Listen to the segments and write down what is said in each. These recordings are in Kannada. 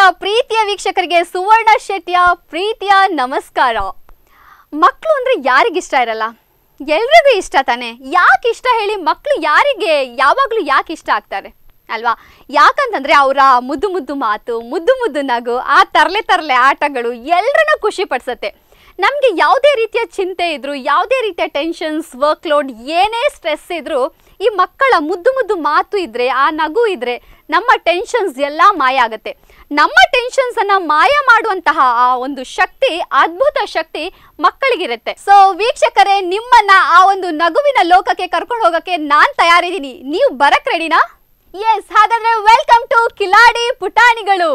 ಪ್ರೀತಿಯ ವೀಕ್ಷಕರಿಗೆ ಸುವರ್ಣ ಶೆಟ್ಟಿಯ ಪ್ರೀತಿಯ ನಮಸ್ಕಾರ ಮಕ್ಕಳು ಅಂದ್ರೆ ಯಾರಿಗಿಷ್ಟ ಇರಲ್ಲ ಎಲ್ರಿಗೂ ಇಷ್ಟ ತಾನೆ ಯಾಕೆ ಇಷ್ಟ ಹೇಳಿ ಮಕ್ಕಳು ಯಾರಿಗೆ ಯಾವಾಗಲೂ ಯಾಕೆ ಇಷ್ಟ ಆಗ್ತಾರೆ ಅಲ್ವಾ ಯಾಕಂತಂದ್ರೆ ಅವರ ಮುದ್ದು ಮುದ್ದು ಮಾತು ಮುದ್ದು ಮುದ್ದು ನಗು ಆ ತರಲೆ ತರಲೆ ಆಟಗಳು ಎಲ್ಲರನ್ನ ಖುಷಿ ಪಡಿಸುತ್ತೆ ನಮಗೆ ಯಾವುದೇ ರೀತಿಯ ಚಿಂತೆ ಇದ್ರು ಯಾವುದೇ ರೀತಿಯ ಟೆನ್ಷನ್ಸ್ ವರ್ಕ್ ಲೋಡ್ ಏನೇ ಸ್ಟ್ರೆಸ್ ಇದ್ರೂ ಈ ಮಕ್ಕಳ ಮುದ್ದು ಮುದ್ದು ಮಾತು ಇದ್ರೆ ಆ ನಗು ಇದ್ರೆ ನಮ್ಮ ಟೆನ್ಷನ್ಸ್ ಎಲ್ಲ ಮಾಯ ಆಗುತ್ತೆ ನಮ್ಮ ಟೆನ್ಷನ್ಸ್ ಅನ್ನ ಮಾಯ ಮಾಡುವಂತಹ ಆ ಒಂದು ಶಕ್ತಿ ಅದ್ಭುತ ಶಕ್ತಿ ಮಕ್ಕಳಿಗಿರುತ್ತೆ ಸೊ ವೀಕ್ಷಕರೇ ನಿಮ್ಮನ್ನ ಆ ಒಂದು ನಗುವಿನ ಲೋಕಕ್ಕೆ ಕರ್ಕೊಂಡು ಹೋಗಕ್ಕೆ ನಾನ್ ತಯಾರಿದ್ದೀನಿ ನೀವು ಬರಕ್ ರೆಡಿನಾ ಎಸ್ ಹಾಗಾದ್ರೆ ವೆಲ್ಕಮ್ ಟು ಕಿಲಾಡಿ ಪುಟಾಣಿಗಳು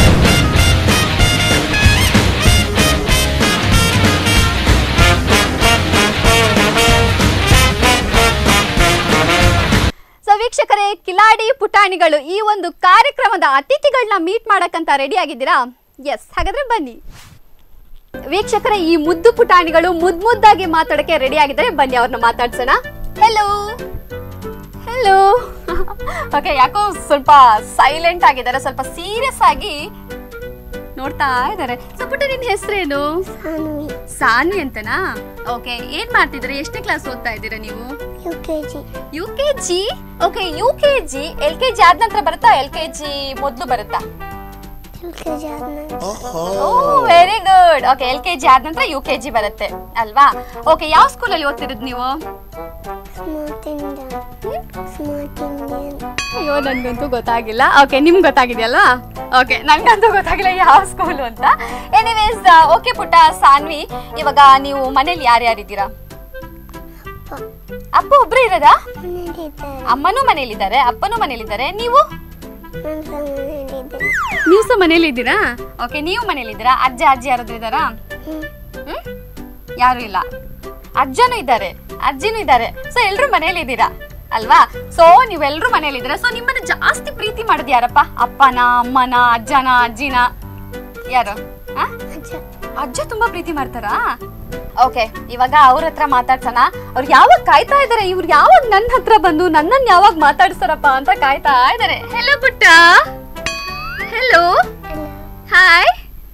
ಸೊ ವೀಕ್ಷಕರೇ ಕಿಲಾಡಿ ಪುಟಾಣಿಗಳು ಈ ಒಂದು ಕಾರ್ಯಕ್ರಮದ ಅತಿಥಿಗಳನ್ನ ಮೀಟ್ ಮಾಡಕ್ಕಂತ ರೆಡಿ ಆಗಿದ್ದೀರಾ ಎಸ್ ಹಾಗಾದ್ರೆ ಬನ್ನಿ ವೀಕ್ಷಕರೇ ಈ ಮುದ್ದು ಪುಟಾಣಿಗಳು ಮುದ್ ಮುದ್ದಾಗಿ ಮಾತಾಡಕ್ಕೆ ರೆಡಿ ಆಗಿದ್ದಾರೆ ಬನ್ನಿ ಅವ್ರನ್ನ ಮಾತಾಡ್ಸೋಣ ಹೆಲೋ ಹೆಲೋ ಓಕೆ ಯಾಕೋ ಸ್ವಲ್ಪ ಸೈಲೆಂಟ್ ಆಗಿದ್ದಾರೆ ಸ್ವಲ್ಪ ಸೀರಿಯಸ್ ಆಗಿ ನೋಡ್ತಾ ಇದ್ದಾರೆ ಸೊ ಪುಟ್ಟ ನಿನ್ ಹೆಸರೇನು ಸಾನ್ವಿ ಸಾನ್ವಿ ಅಂತನಾ ಓಕೆ ಏನ್ ಮಾಡ್ತಿದ್ದೀರಾ ಎಷ್ಟನೇ ಕ್ಲಾಸ್ ಓದ್ತಾ ಇದ್ದೀರಾ ನೀವು U K G U K G okay U K G L K G ಆದ ನಂತರ ಬರುತ್ತಾ ಎಲ್ ಕೆ ಜಿ ಮೊದಲು ಬರುತ್ತಾ ಯು ಕೆ ಜಿ ಆದ್ಮೇಲೆ oh very good okay L K G ಆದ ನಂತರ ಯು ಕೆ ಜಿ ಬರುತ್ತೆ ಅಲ್ವಾ ಓಕೆ ಯಾವ ಸ್ಕೂಲಲ್ಲಿ ಓದ್ತಿರೋದು ನೀವು ಸ್ಮಾರ್ಟ್ ಇಂಡಿಯನ್ ಸ್ಮಾರ್ಟ್ ಇಂಡಿಯನ್ ಅಯ್ಯೋ ನನ್ಗಂತೂ ಗೊತ್ತಾಗಿಲ್ಲ ಓಕೆ ನಿಮ್ಗೆ ಗೊತ್ತಾಗಿದೆಯಲ್ವಾ ಓಕೆ ನಂಗಂತೂ ಗೊತ್ತಾಗಿಲ್ಲ ಯಾವ ಸ್ಕೂಲು ಅಂತ ಎನಿವೇಸ್ ಓಕೆ ಪುಟ್ಟ ಸಾನ್ವಿ ಇವಾಗ ನೀವು ಮನೇಲಿ ಯಾರ್ಯಾರಿದ್ದೀರಾ ಅಪ್ಪ ಅಪ್ಪ ಒಬ್ರು ಇರೋದಾ ಮನೇಲಿದ್ದಾರೆ ಅಮ್ಮನೂ ಮನೇಲಿದ್ದಾರೆ ಅಪ್ಪನೂ ಮನೇಲಿದ್ದಾರೆ ನೀವು ನಾನು ಸಹ ಮನೇಲಿದ್ದೇನೆ ನೀವು ಸಹ ಮನೇಲಿದ್ದೀರಾ ಓಕೆ ನೀವು ಮನೇಲಿದ್ದೀರಾ ಅಜ್ಜ ಅಜ್ಜಿ ಯಾರಾದ್ರೂ ಇದ್ದಾರಾ ಹ್ಮ್. ಹ್ಮ್ ಯಾರು ಇಲ್ಲ ಅಜ್ಜನೂ ಇದ್ದಾರೆ ಅಜ್ಜಿನೂ ಇದ್ದಾರೆ ಸೊ ಎಲ್ರು ಮನೇಲಿದ್ದೀರಾ ಅಲ್ವಾ ಸೊ ನೀವೆಲ್ರು ಮನೇಲಿದ್ದೀರಾ ಸೊ ನಿಮ್ಮನ್ನ ಜಾಸ್ತಿ ಪ್ರೀತಿ ಮಾಡೋದು ಯಾರಪ್ಪ ಅಪ್ಪನ ಅಮ್ಮನ ಅಜ್ಜನ ಅಜ್ಜಿನ ಯಾರು ಆ? ಅಜ್ಜ ಅಜ್ಜ ತುಂಬಾ ಪ್ರೀತಿ ಮಾಡ್ತಾರಾ ಓಕೆ ಇವಾಗ ಅವ್ರ ಹತ್ರ ಮಾತಾಡ್ಸೋಣ ಅವ್ರು ಯಾವಾಗ ಕಾಯ್ತಾ ಇದಾರೆ ಇವ್ರು ಯಾವಾಗ ನನ್ನ ಹತ್ರ ಬಂದು ನನ್ನನ್ನು ಯಾವಾಗ ಮಾತಾಡ್ಸ್ತಾರಪ್ಪ ಅಂತ ಕಾಯ್ತಾ ಇದಾರೆ ಹೆಲೋ ಪುಟ್ಟ ಹೆಲೋ ಎಲ್ಲ ಹಾಯ್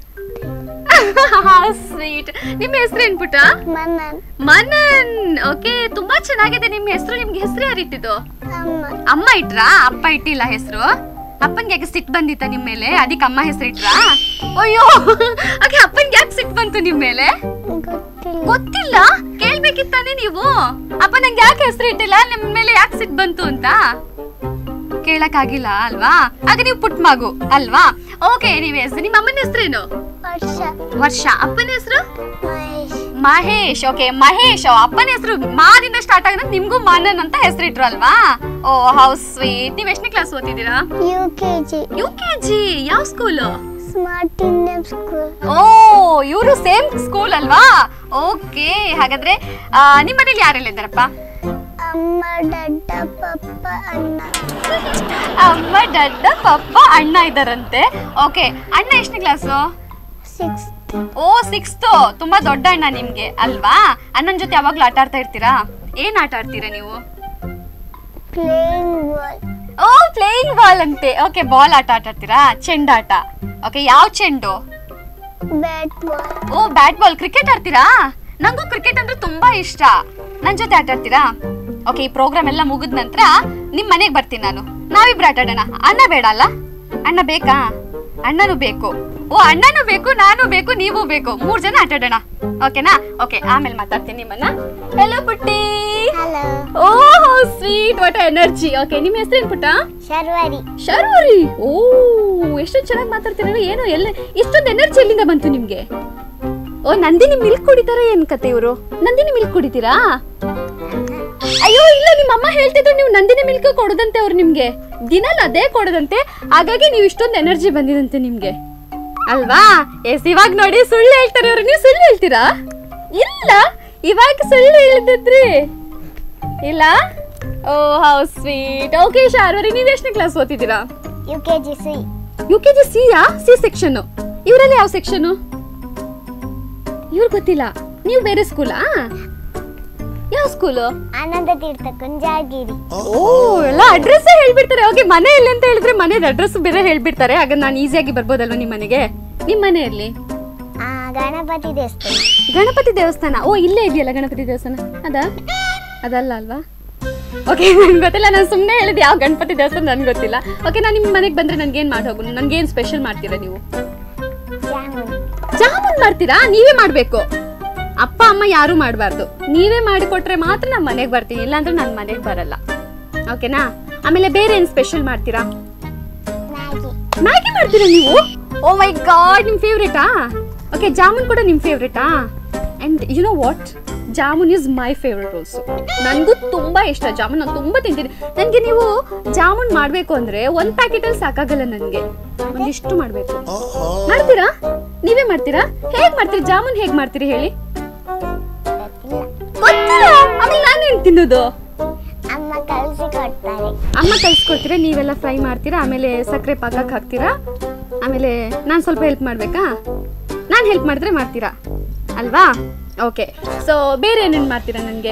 ಸ್ವೀಟ್ ನಿಮ್ಮ ಹೆಸರೇನ್ ಪುಟ್ಟ ಮನನ್ ಮನನ್ ಓಕೆ ತುಂಬಾ ಚೆನ್ನಾಗಿದೆ ನಿಮ್ಮ ಹೆಸರು ನಿಮ್ಗೆ ಹೆಸರು ಯಾರು ಇಟ್ಟಿದ್ದು ಅಮ್ಮ ಅಮ್ಮ ಇಟ್ರಾ ಅಪ್ಪ ಇಟ್ಟಿಲ್ಲ ಹೆಸರು ಅಪ್ಪನ್ಗೆ ಯಾಕೆ ಸಿಟ್ಟು ಬಂದಿತ್ತ ನಿಮ್ ಮೇಲೆ ಅದಕ್ಕೆ ಅಮ್ಮ ಹೆಸರು ಇಟ್ರಾ ಅಯ್ಯೋ ಓಕೆ ಅಪ್ಪನ್ಗೆ ಯಾಕೆ ಸಿಟ್ಟು ಬಂತು ನಿಮ್ ಮೇಲೆ ಗೊತ್ತಿಲ್ಲ ಗೊತ್ತಿಲ್ಲ ಕೇಳ್ಬೇಕಿತ್ತಾನೆ ನೀವು ಅಪ್ಪ ನಂಗೆ ಯಾಕೆ ಹೆಸರು ಇಟ್ಟಿಲ್ಲ ನಿಮ್ ಮೇಲೆ ಯಾಕೆ ಸಿಟ್ಟು ಬಂತು ಅಂತ ಕೇಳಕ್ಕಾಗಿಲ್ಲ ಅಲ್ವಾ ಆಗ ನೀವು ಪುಟ್ ಮಗು ಅಲ್ವಾ ಓಕೆ ಎನಿವೇಸ್ ನಿಮ್ಮ ಅಮ್ಮನ ಹೆಸರೇನು ವರ್ಷ ವರ್ಷ ಅಪ್ಪನ ಹೆಸರು ಮಹೇಶ್ ಮಹೇಶ್ ಓಕೆ ಮಹೇಶ್ ಅಪ್ಪನ ಹೆಸರು ಮಾದಿಂದ ಸ್ಟಾರ್ಟ್ ಆಗಿದೆ ನಿಮ್ಗೂ ಮಾನನ್ ಅಂತ ಹೆಸರಿಟ್ರು ಅಲ್ವಾ ಓ ಹೌ ಸ್ವೀಟ್ ನೀವ್ ಎಷ್ಟನೇ ಕ್ಲಾಸ್ ಓದ್ತಿದ್ದೀರಾ U K G U K G ಯಾವ school smart Indian school oh ಇವರು ಸೇಮ್ ಸ್ಕೂಲ್ ಅಲ್ವಾ ಓಕೆ ಹಾಗಾದ್ರೆ ಆ, ನಿಮ್ ಮನೇಲಿ ಯಾರೆಲ್ಲ ಇದ್ದಾರಪ್ಪ ಅಮ್ಮ ಡಡ್ಡ ಪಪ್ಪ ಅಣ್ಣ ಅಮ್ಮ ದಡ್ಡ ಪಪ್ಪ ಅಣ್ಣ ಇದ್ದಾರಂತೆ ಓಕೆ ಅಣ್ಣ ಎಷ್ಟನೇ ಕ್ಲಾಸು ಸಿಕ್ಸ್ ಓ ಸಿಕ್ಸ್ತ್ ತುಂಬಾ ದೊಡ್ಡ ಅಣ್ಣ ನಿಮ್ಗೆ ಅಲ್ವಾ ಅಣ್ಣನ ಜೊತೆ ಯಾವಾಗ್ಲೂ ಆಟ ಆಡ್ತಾ ಇರ್ತೀರಾ ಏನ್ ಆಟ ಆಡ್ತೀರಾ ನೀವು playing ball oh playing ball ಅಂತೆ ಓಕೆ ಬಾಲ್ ಆಟ ಆಟ ಆಡ್ತೀರಾ ಚೆಂಡಾಟ ಓಕೆ ಯಾವ ಚೆಂಡು bat ball oh bat ball cricket ಆಡ್ತೀರಾ ನಂಗೂ ಕ್ರಿಕೆಟ್ ಅಂದ್ರೆ ತುಂಬಾ ಇಷ್ಟ ನನ್ ಜೊತೆ ಆಟ ಆಡ್ತೀರಾ ಓಕೆ ಈ ಪ್ರೋಗ್ರಾಮ್ ಎಲ್ಲ ಮುಗಿದ ನಂತರ ನಿಮ್ ಮನೆಗೆ ಬರ್ತೀನಿ ನಾನು ನಾವಿಬ್ರು ಆಟ ಆಡೋಣ ಅಣ್ಣ ಬೇಡ ಅಲ್ಲ ಅಣ್ಣ ಬೇಕಾ ಅಣ್ಣನೂ ಬೇಕು ಓ ಅಣ್ಣನೂ ಬೇಕು ನಾನು ಬೇಕು ನೀವು ಬೇಕು ಮೂರ್ ಜನ ಆಟ ಆಡೋಣ ಓಕೆನಾ ಓಕೆ ಆಮೇಲೆ ಮಾತಾಡ್ತೀನಿ ನಿಮ್ಮನ್ನ ಹೆಲೋ ಪುಟ್ಟಿ hello oh sweet what energy okay ನಿಮ್ಮ ಹೆಸರೇನು ಪುಟ್ಟ ಶರ್ವರಿ ಶರ್ವರಿ ಓ ಎಷ್ಟೊಂದು ಚೆನ್ನಾಗಿ ಮಾತಾಡ್ತೀರ ಏನು ಎಲ್ಲ ಇಷ್ಟೊಂದು ಎನರ್ಜಿ ಎಲ್ಲಿಂದ ಬಂತು ನಿಮ್ಗೆ ಓ ನಂದಿನಿ ಮಿಲ್ಕ್ ಕುಡಿತಾರೆ ಏನ್ ಕತೆ ಇವರು ನಂದಿನಿ ಮಿಲ್ಕ್ ಕುಡಿತೀರಾ ಅಯ್ಯೋ ಇಲ್ಲ ನಿಮ್ಮ ಅಮ್ಮ ಹೇಳ್ತಿದ್ರು ನೀವು ನಂದಿನಿ ಮಿಲ್ಕ್ ಕೊಡದಂತೆ ಅವ್ರು ನಿಮ್ಗೆ ದಿನಲ್ಲ ಅದೇ ಕೊಡದಂತೆ ಹಾಗಾಗಿ ನೀವು ಇಷ್ಟೊಂದು ಎನರ್ಜಿ ಬಂದಿದಂತೆ ನಿಮ್ಗೆ ಅಲ್ವಾ ಎಸ್ ಇವಾಗ ನೋಡಿ ಸುಳ್ಳು ಹೇಳ್ತಾರೆ ಅವ್ರು ನೀವು ಸುಳ್ಳು ಹೇಳ್ತೀರಾ ಇಲ್ಲ ಇವಾಗ ಸುಳ್ಳು ಹೇಳಿದ್ರಿ ಇಲ್ಲ oh how sweet okay Sharvari ನೀವು ಎಷ್ಟನೇ ಕ್ಲಾಸ್ ಓದ್ತಿದ್ದೀರಾ U K G C U K G ಸಿಯಾ ಸಿ ಸೆಕ್ಷನ್ ಇವರಲ್ಲಿ ಯಾವ ಸೆಕ್ಷನ್ ಇವ್ರು ಗೊತ್ತಿಲ್ಲ ನೀವು ಬೇರೆ ಸ್ಕೂಲಾ ಯಾವ ಸ್ಕೂಲು ಆನಂದ ತೀರ್ಥ ಕುಂಜಾಗಿರಿ ಓ ಎಲ್ಲ ಅಡ್ರೆಸ್ ಹೇಳ್ಬಿಡ್ತಾರೆ ಓಕೆ ಮನೆ ಎಲ್ಲಿ ಅಂತ ಹೇಳಿದ್ರೆ ಮನೆದ ಅಡ್ರೆಸ್ ಬೇರೆ ಹೇಳ್ಬಿಡ್ತಾರೆ ಆಗ ನಾನು ಈಸಿಯಾಗಿ ಬರ್ಬೋದಲ್ವಾ ನಿಮ್ಮ ಮನೆಗೆ ನಿಮ್ಮ ಮನೆಯಲ್ಲಿ ಆ, ಗಣಪತಿ ದೇವಸ್ಥಾನ ಗಣಪತಿ ದೇವಸ್ಥಾನ ಓ ಇಲ್ಲೇ ಇದೆಯಲ್ಲ ಗಣಪತಿ ದೇವಸ್ಥಾನ ಅದಾ ಅದಲ್ಲ ಅಲ್ವಾ ಓಕೆ ನನ್ಗೆ ಗೊತ್ತಿಲ್ಲ ನಾನು ಸುಮ್ಮನೆ ಹೇಳಿದೆ ಯಾವ ಗಣಪತಿ ದೇವಸ್ಥಾನ ನನ್ಗೆ ಗೊತ್ತಿಲ್ಲ ಓಕೆ ನಾನು ನಿಮ್ಮ ಮನೆಗೆ ಬಂದ್ರೆ ನನ್ಗೇನು ಮಾಡಿ ಹೋಗು ನನ್ಗೇನು ಸ್ಪೆಷಲ್ ಮಾಡ್ತೀರಾ ನೀವು ಜಾಮೂನ್ ಜಾಮೂನ್ ಮಾಡ್ತೀರಾ ನೀವೇ ಮಾಡಬೇಕು ಅಪ್ಪ ಅಮ್ಮ ಯಾರು ಮಾಡಬಾರ್ದು ನೀವೇ ಮಾಡಿಕೊಟ್ರೆ ಮಾತ್ರ ನಾನು ಮನೆಗೆ ಬರ್ತೀನಿ ಇಲ್ಲಾಂದ್ರೆ ನಾನು ಮನೆಗೆ ಬರಲ್ಲ ಓಕೆನಾ ಆಮೇಲೆ ಬೇರೆ ಏನು ಸ್ಪೆಷಲ್ ಮಾಡ್ತೀರಾ ಮ್ಯಾಗಿ ಮ್ಯಾಗಿ ಮಾಡ್ತೀರಾ ನೀವು ಓ ಮೈ ಗಾಡ್ ನಿಮ್ ಫೇವ್ರೇಟಾ ಓಕೆ ಜಾಮೂನ್ ಕೂಡ ನಿಮ್ ಫೇವ್ರೇಟಾ and you know what jamun is my favourite also ನನಗೂ ತುಂಬಾ ಇಷ್ಟ ಜಾಮೂನ್ ನಾನು ತುಂಬಾ ತಿಂತೀನಿ ನನಗೆ ನೀವು ಜಾಮೂನ್ ಮಾಡಬೇಕು ಅಂದ್ರೆ ಒಂದು ಪ್ಯಾಕೆಟಲ್ಲಿ ಸಾಕಾಗಲ್ಲ ನನಗೆ ಒಂದಿಷ್ಟು ಮಾಡಬೇಕು ಮಾಡ್ತೀರಾ ನೀವೇ ಮಾಡ್ತೀರಾ ಹೇಗ್ ಮಾಡ್ತೀರಿ ಜಾಮೂನ್ ಹೇಗ್ ಮಾಡ್ತೀರಿ ಹೇಳಿ ಗೊತ್ತಿಲ್ಲ ಗೊತ್ತಿಲ್ಲ ಆಮೇಲೆ ನಾನೇನ್ ತಿನ್ನೋದು ಅಮ್ಮ ಕಳಿಸಿ ಕೊಡ್ತಾರೆ ಅಮ್ಮ ಕಲ್ಸ್ಕೊಡ್ತೀರಾ ನೀವೆಲ್ಲ ಫ್ರೈ ಮಾಡ್ತೀರಾ ಆಮೇಲೆ ಸಕ್ಕರೆ ಪಾಕಕ್ಕೆ ಹಾಕ್ತೀರಾ ಆಮೇಲೆ ನಾನು ಸ್ವಲ್ಪ ಹೆಲ್ಪ್ ಮಾಡಬೇಕಾ ನಾನು ಹೆಲ್ಪ್ ಮಾಡಿದ್ರೆ ಮಾಡ್ತೀರಾ ಅಲ್ವಾ ಓಕೆ ಸೊ ಬೇರೆ ಏನೇನು ಮಾಡ್ತೀರಾ ನನಗೆ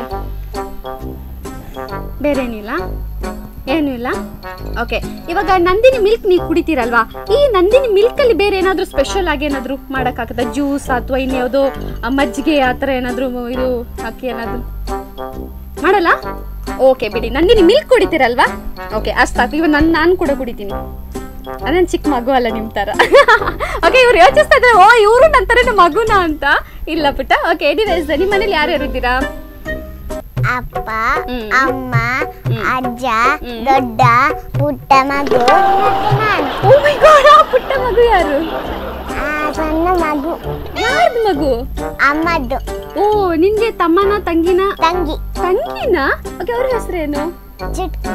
ಬೇರೆ ಏನಿಲ್ಲ ಏನೂ ಇಲ್ಲ ಓಕೆ ಇವಾಗ ನಂದಿನಿ ಮಿಲ್ಕ್ ನೀವು ಕುಡಿತೀರಲ್ವಾ ಈ ನಂದಿನಿ ಮಿಲ್ಕಲ್ಲಿ ಬೇರೆ ಏನಾದರೂ ಸ್ಪೆಷಲ್ ಆಗಿ ಏನಾದರೂ ಮಾಡೋಕ್ಕಾಗತ್ತಾ ಜ್ಯೂಸ್ ಅಥವಾ ಇನ್ಯಾವುದೋ ಆ, ಮಜ್ಜಿಗೆ ಆ ಥರ ಏನಾದರೂ ಇದು ಹಾಕಿ ಏನಾದರೂ ಮಾಡಲ್ಲ ಓಕೆ ಬಿಡಿ ನಂದಿನಿ ಮಿಲ್ಕ್ ಕುಡಿತೀರಲ್ವಾ ಓಕೆ ಅಷ್ಟು ಸಾಕು ಇವಾಗ ನಾನು ನಾನು ಕೂಡ ಕುಡಿತೀನಿ ನನ್ನ ಚಿಕ್ಕ ಮಗು ಅಲ್ಲ ನಿಮ್ಮ ಥರ ಓಕೆ ಇವ್ರು ಯೋಚಿಸ್ತಾ ಇದ್ದಾರೆ ಓ ಇವರು ನನ್ನ ಥರನೇ ಮಗುನ ಅಂತ ಇಲ್ಲ ಪುಟ್ಟ ಓಕೆ ಎನಿವೇಸ್ ನಿಮ್ಮ ಮನೇಲಿ ಯಾರ್ಯಾರು ಇದ್ದೀರಾ ಅಪ್ಪ ಹ್ಮ್. ಅಮ್ಮ ಹ್ಮ್. ಅಜ್ಜ ಹ್ಮ್. ದೊಡ್ಡ ಪುಟ್ಟ ಮಗು ಮತ್ತೆ ನಾನು ಓ ಮೈ ಗಾಡ್ ಆ ಪುಟ್ಟ ಮಗು ಯಾರು ಆ ಸಣ್ಣ ಮಗು ಯಾರ್ದು ಮಗು ಅಮ್ಮದ್ದು ಓ ನಿನ್ಗೆ ತಮ್ಮನ ತಂಗಿನ ತಂಗಿ ತಂಗಿನ ಓಕೆ ಅವ್ರ ಹೆಸರೇನು ಚುಟ್ಕಿ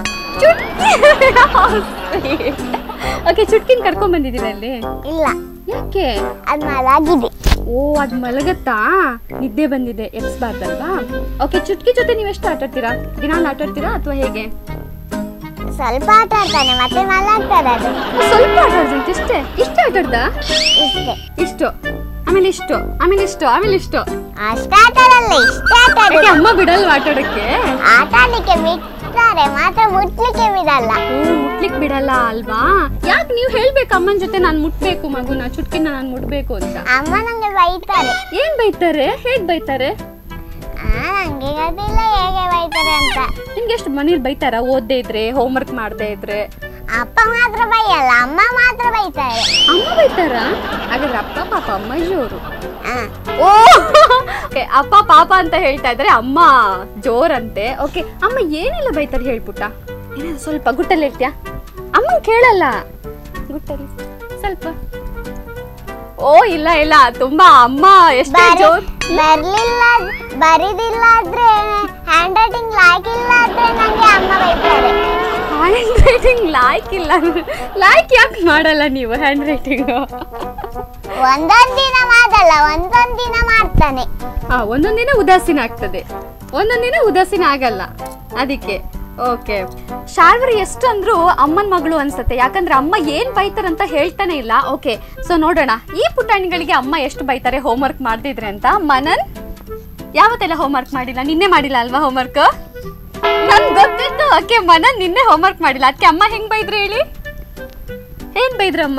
ಚುಟ್ಕಿ ಓಕೆ ಚುಟ್ಕಿನ ಕರ್ಕೊಂಡ್ ಬಂದಿದ್ದೀರಾ ಅಲ್ಲಿ ಇಲ್ಲ ಯಾಕೆ ಅದು ಮಲಗಿದೆ ಓ ಅದ್ ಮಲಗತ್ತಾ ನಿದ್ದೆ ಬಂದಿದೆ ಎಬ್ಸ್ಬಾರ್ದಲ್ವಾ ಓಕೆ ಚುಟ್ಕಿ ಜೊತೆ ನೀವು ಎಷ್ಟು ಆಟ ಆಡ್ತೀರಾ ದಿನಾಲು ಆಟ ಆಡ್ತೀರಾ ಅಥವಾ ಹೇಗೆ ಸ್ವಲ್ಪ ಆಟ ಆಡ್ತಾನೆ ಮತ್ತೆ ಮಲಗ್ತದೆ ಅದು ಸ್ವಲ್ಪ ಆಟ ಆಡ್ದಂತೆ ಇಷ್ಟೇ ಇಷ್ಟೇ ಆಟ ಆಡ್ದ ಇಷ್ಟೇ ಇಷ್ಟು ಆಮೇಲೆ ಇಷ್ಟು ಆಮೇಲೆ ಇಷ್ಟು ಆಮೇಲೆ ಇಷ್ಟು ಅಷ್ಟ ಆಟ ಆಡಲ್ಲ ಇಷ್ಟ ಆಟ ಯಾಕೆ ಆಡೋದು ಅಮ್ಮ ಬಿಡಲ್ವಾ ಆಟ ಆಡಕ್ಕೆ ಆಟ ಆಡ್ಲಿಕ್ಕೆ ಬಿಡ್ತಾರೆ ಮಾತ್ರ ಮುಟ್ಲಿಕ್ಕೆ ಬಿಡಲ್ಲ ಓ ಮುಟ್ಲಿಕ್ ಬಿಡಲ್ಲ ಅಲ್ವಾ ಯಾಕೆ ನೀವು ಹೇಳ್ಬೇಕು ಅಮ್ಮನ ಜೊತೆ ನಾನು ಮುಟ್ಬೇಕು ಮಗುನ ಚುಟ್ಕಿನ ನಾನು ಮುಟ್ಬೇಕು ಅಂತ ಅಮ್ಮ ನಂಗೆ ಬೈತಾರೆ ಏನ್ ಬೈತಾರೆ ಹೇಗ್ ಬೈತಾರೆ ಆ ನಂಗೆ ಗೊತ್ತಿಲ್ಲ ಹೇಗೆ ಬೈತಾರೆ ಅಂತ ನಿಮ್ಗೆ ಎಷ್ಟು ಮನೇಲಿ ಬೈತಾರ ಓದ್ದೇ ಇದ್ರೆ ಹೋಮ್ವರ್ಕ್ ಮಾಡದೇ ಇದ್ರೆ ಅಪ್ಪ ಮಾತ್ರ ಬೈಯಲ್ಲ ಅಮ್ಮ ಮಾತ್ರ ಬೈತಾರೆ ಅಮ್ಮ ಬೈತಾರ ಹಾಗಾದ್ರೆ ಅಪ್ಪ ಪಾಪ ಅಮ್ಮಾಜಿ ಅವರು ಆ, ಓ Okay, ಅಪ್ಪ ಪಾಪ ಅಂತ ಹೇಳ್ತಾ ಇದ್ರೆ ಅಮ್ಮ ಜೋರಂತೆ ಓಕೆ ಅಮ್ಮ ಏನೆಲ್ಲ ಬೈತಾರೆ ಹೇಳ್ಪುಟ್ಟ ಏನಾದ್ರು ಸ್ವಲ್ಪ ಗುಟ್ಟಲ್ಲಿ ಇರ್ತೀಯಾ ಅಮ್ಮ ಕೇಳಲ್ಲ ಗುಟ್ಟಲ್ಲಿ ಸ್ವಲ್ಪ ಓ ಇಲ್ಲ ಇಲ್ಲ ತುಂಬಾ ಅಮ್ಮ ಎಷ್ಟೇ ಬರಿ- ಜೋರ್ ಬರ್ಲಿಲ್ಲ ಬರಿದಿಲ್ಲ ಆದ್ರೆ ಹ್ಯಾಂಡ್ ರೈಟಿಂಗ್ ಲಾಯ್ಕ್ ಇಲ್ಲ ಆದ್ರೆ ನಂಗೆ ಅಮ್ಮ ಬೈತಾರೆ ಹ್ಯಾಂಡ್ ರೈಟಿಂಗ್ ಲಾಯ್ಕ್ ಇಲ್ಲ ಲಾಯ್ಕ್ ಯಾಕೆ ಮಾಡಲ್ಲ ನೀವು ಹ್ಯಾಂಡ್ ರೈಟಿಂಗ್ ಒಂದೊಂದ್ ದಿನ ಮಾಡಲ್ಲ ಒಂದೊಂದ್ ದಿನ ಮಾಡ್ತಾನೆ ಹಾ ಒಂದೊಂದ್ ದಿನ ಉದಾಸೀನ ಆಗ್ತದೆ ಒಂದೊಂದ್ ದಿನ ಉದಾಸೀನ ಆಗಲ್ಲ ಅದಕ್ಕೆ ಓಕೆ ಶಾರ್ವರಿ ಎಷ್ಟು ಅಂದ್ರು ಅಮ್ಮನ ಮಗಳು ಅನ್ಸುತ್ತೆ ಯಾಕಂದ್ರೆ ಅಮ್ಮ ಏನ್ ಬೈತಾರಂತ ಹೇಳ್ತಾನೆ ಇಲ್ಲ ಓಕೆ ಸೊ ನೋಡೋಣ ಈ ಪುಟಾಣಿಗಳಿಗೆ ಅಮ್ಮ ಎಷ್ಟು ಬೈತಾರೆ ಹೋಮ್ವರ್ಕ್ ಮಾಡ್ತಿದ್ರೆ ಅಂತ ಮನನ್ ಯಾವತ್ತೆಲ್ಲ ಹೋಮ್ವರ್ಕ್ ಮಾಡಿಲ್ಲ ನಿನ್ನೆ ಮಾಡಿಲ್ಲ ಅಲ್ವಾ ಹೋಮ್ವರ್ಕ್ ನನ್ ಗೊತ್ತಿತ್ತು ಓಕೆ ಮನನ್ ನಿನ್ನೆ ಹೋಮ್ವರ್ಕ್ ಮಾಡಿಲ್ಲ ಅದಕ್ಕೆ ಅಮ್ಮ ಹೆಂಗ್ ಬೈದ್ರು ಹೇಳಿ ಏನ್ ಬೈದ್ರಮ್ಮ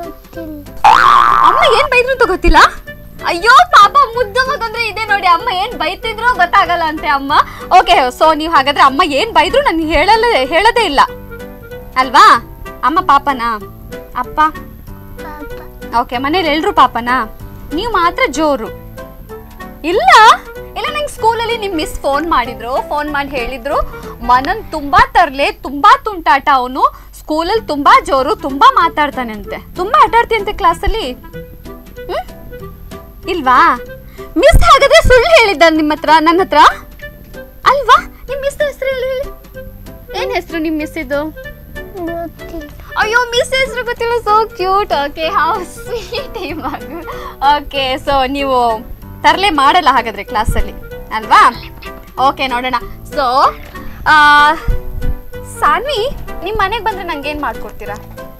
ಅಮ್ಮ ಏನ್ ಬೈದ್ರು ಅಂತ ಗೊತ್ತಿಲ್ಲ ಅಯ್ಯೋ ಪಾಪ ಮುದ್ದು ಮಗಂದ್ರೆ ಇದೆ ನೋಡಿ ಅಮ್ಮ ಏನ್ ಬೈತಿದ್ರು ಗೊತ್ತಾಗಲ್ಲ ಅಂತೆ ಅಮ್ಮ ಓಕೆ ಸೊ ನೀವು ಹಾಗಾದ್ರೆ ಅಮ್ಮ ಏನ್ ಬೈದ್ರು ನನ್ಗೆ ಹೇಳಲ್ಲ ಹೇಳದೇ ಇಲ್ಲ ಅಲ್ವಾ ಅಮ್ಮ ಪಾಪನಾ ಅಪ್ಪ ಓಕೆ ಮನೇಲಿ ಎಲ್ರು ಪಾಪನಾ ನೀವು ಮಾತ್ರ ಜೋರು ಇಲ್ಲ ಇಲ್ಲ ನಂಗೆ ಸ್ಕೂಲಲ್ಲಿ ನಿಮ್ ಮಿಸ್ ಫೋನ್ ಮಾಡಿದ್ರು ಫೋನ್ ಮಾಡಿ ಹೇಳಿದ್ರು ಮನನ್ ತುಂಬಾ ತರ್ಲೆ ತುಂಬಾ ತುಂಟಾಟ ಅವನು ಸ್ಕೂಲಲ್ಲಿ ತುಂಬಾ ಜೋರು ತುಂಬಾ ಮಾತಾಡ್ತಾನೆ ಅಂತೆ ತುಂಬಾ ಆಟ ಆಡ್ತೀಯಂತೆ ಕ್ಲಾಸಲ್ಲಿ ಹ್ಮ್ ಇಲ್ವಾ ಮಿಸ್ ಹಾಗಾದ್ರೆ ಸುಳ್ಳು ಹೇಳಿದ್ದ ನಿಮ್ಮ ಹತ್ರ ನನ್ನ ಹತ್ರ ಅಲ್ವಾ ನಿಮ್ ಮಿಸ್ ಹೆಸರು ಹೇಳಿ ಹೇಳಿ ಏನ್ ಹೆಸರು ನಿಮ್ ಮಿಸ್ ಇದು ಅಯ್ಯೋ ಮಿಸ್ ಹೆಸರು ಗೊತ್ತಿಲ್ಲ so cute okay how sweet ಈ ಮಗು ಓಕೆ ಸೊ ನೀವು ತರಲೆ ಮಾಡಲ್ಲ ಹಾಗಾದ್ರೆ ಕ್ಲಾಸಲ್ಲಿ ಅಲ್ವಾ ಓಕೆ ನೋಡೋಣ ಸೊ ಸಾನ್ವಿ ನಿಮ್ಮ ಮನೆಗೆ ಬಂದ್ರೆ ನಂಗೆ ಏನು ಮಾಡ್ಕೊಡ್ತೀರಾ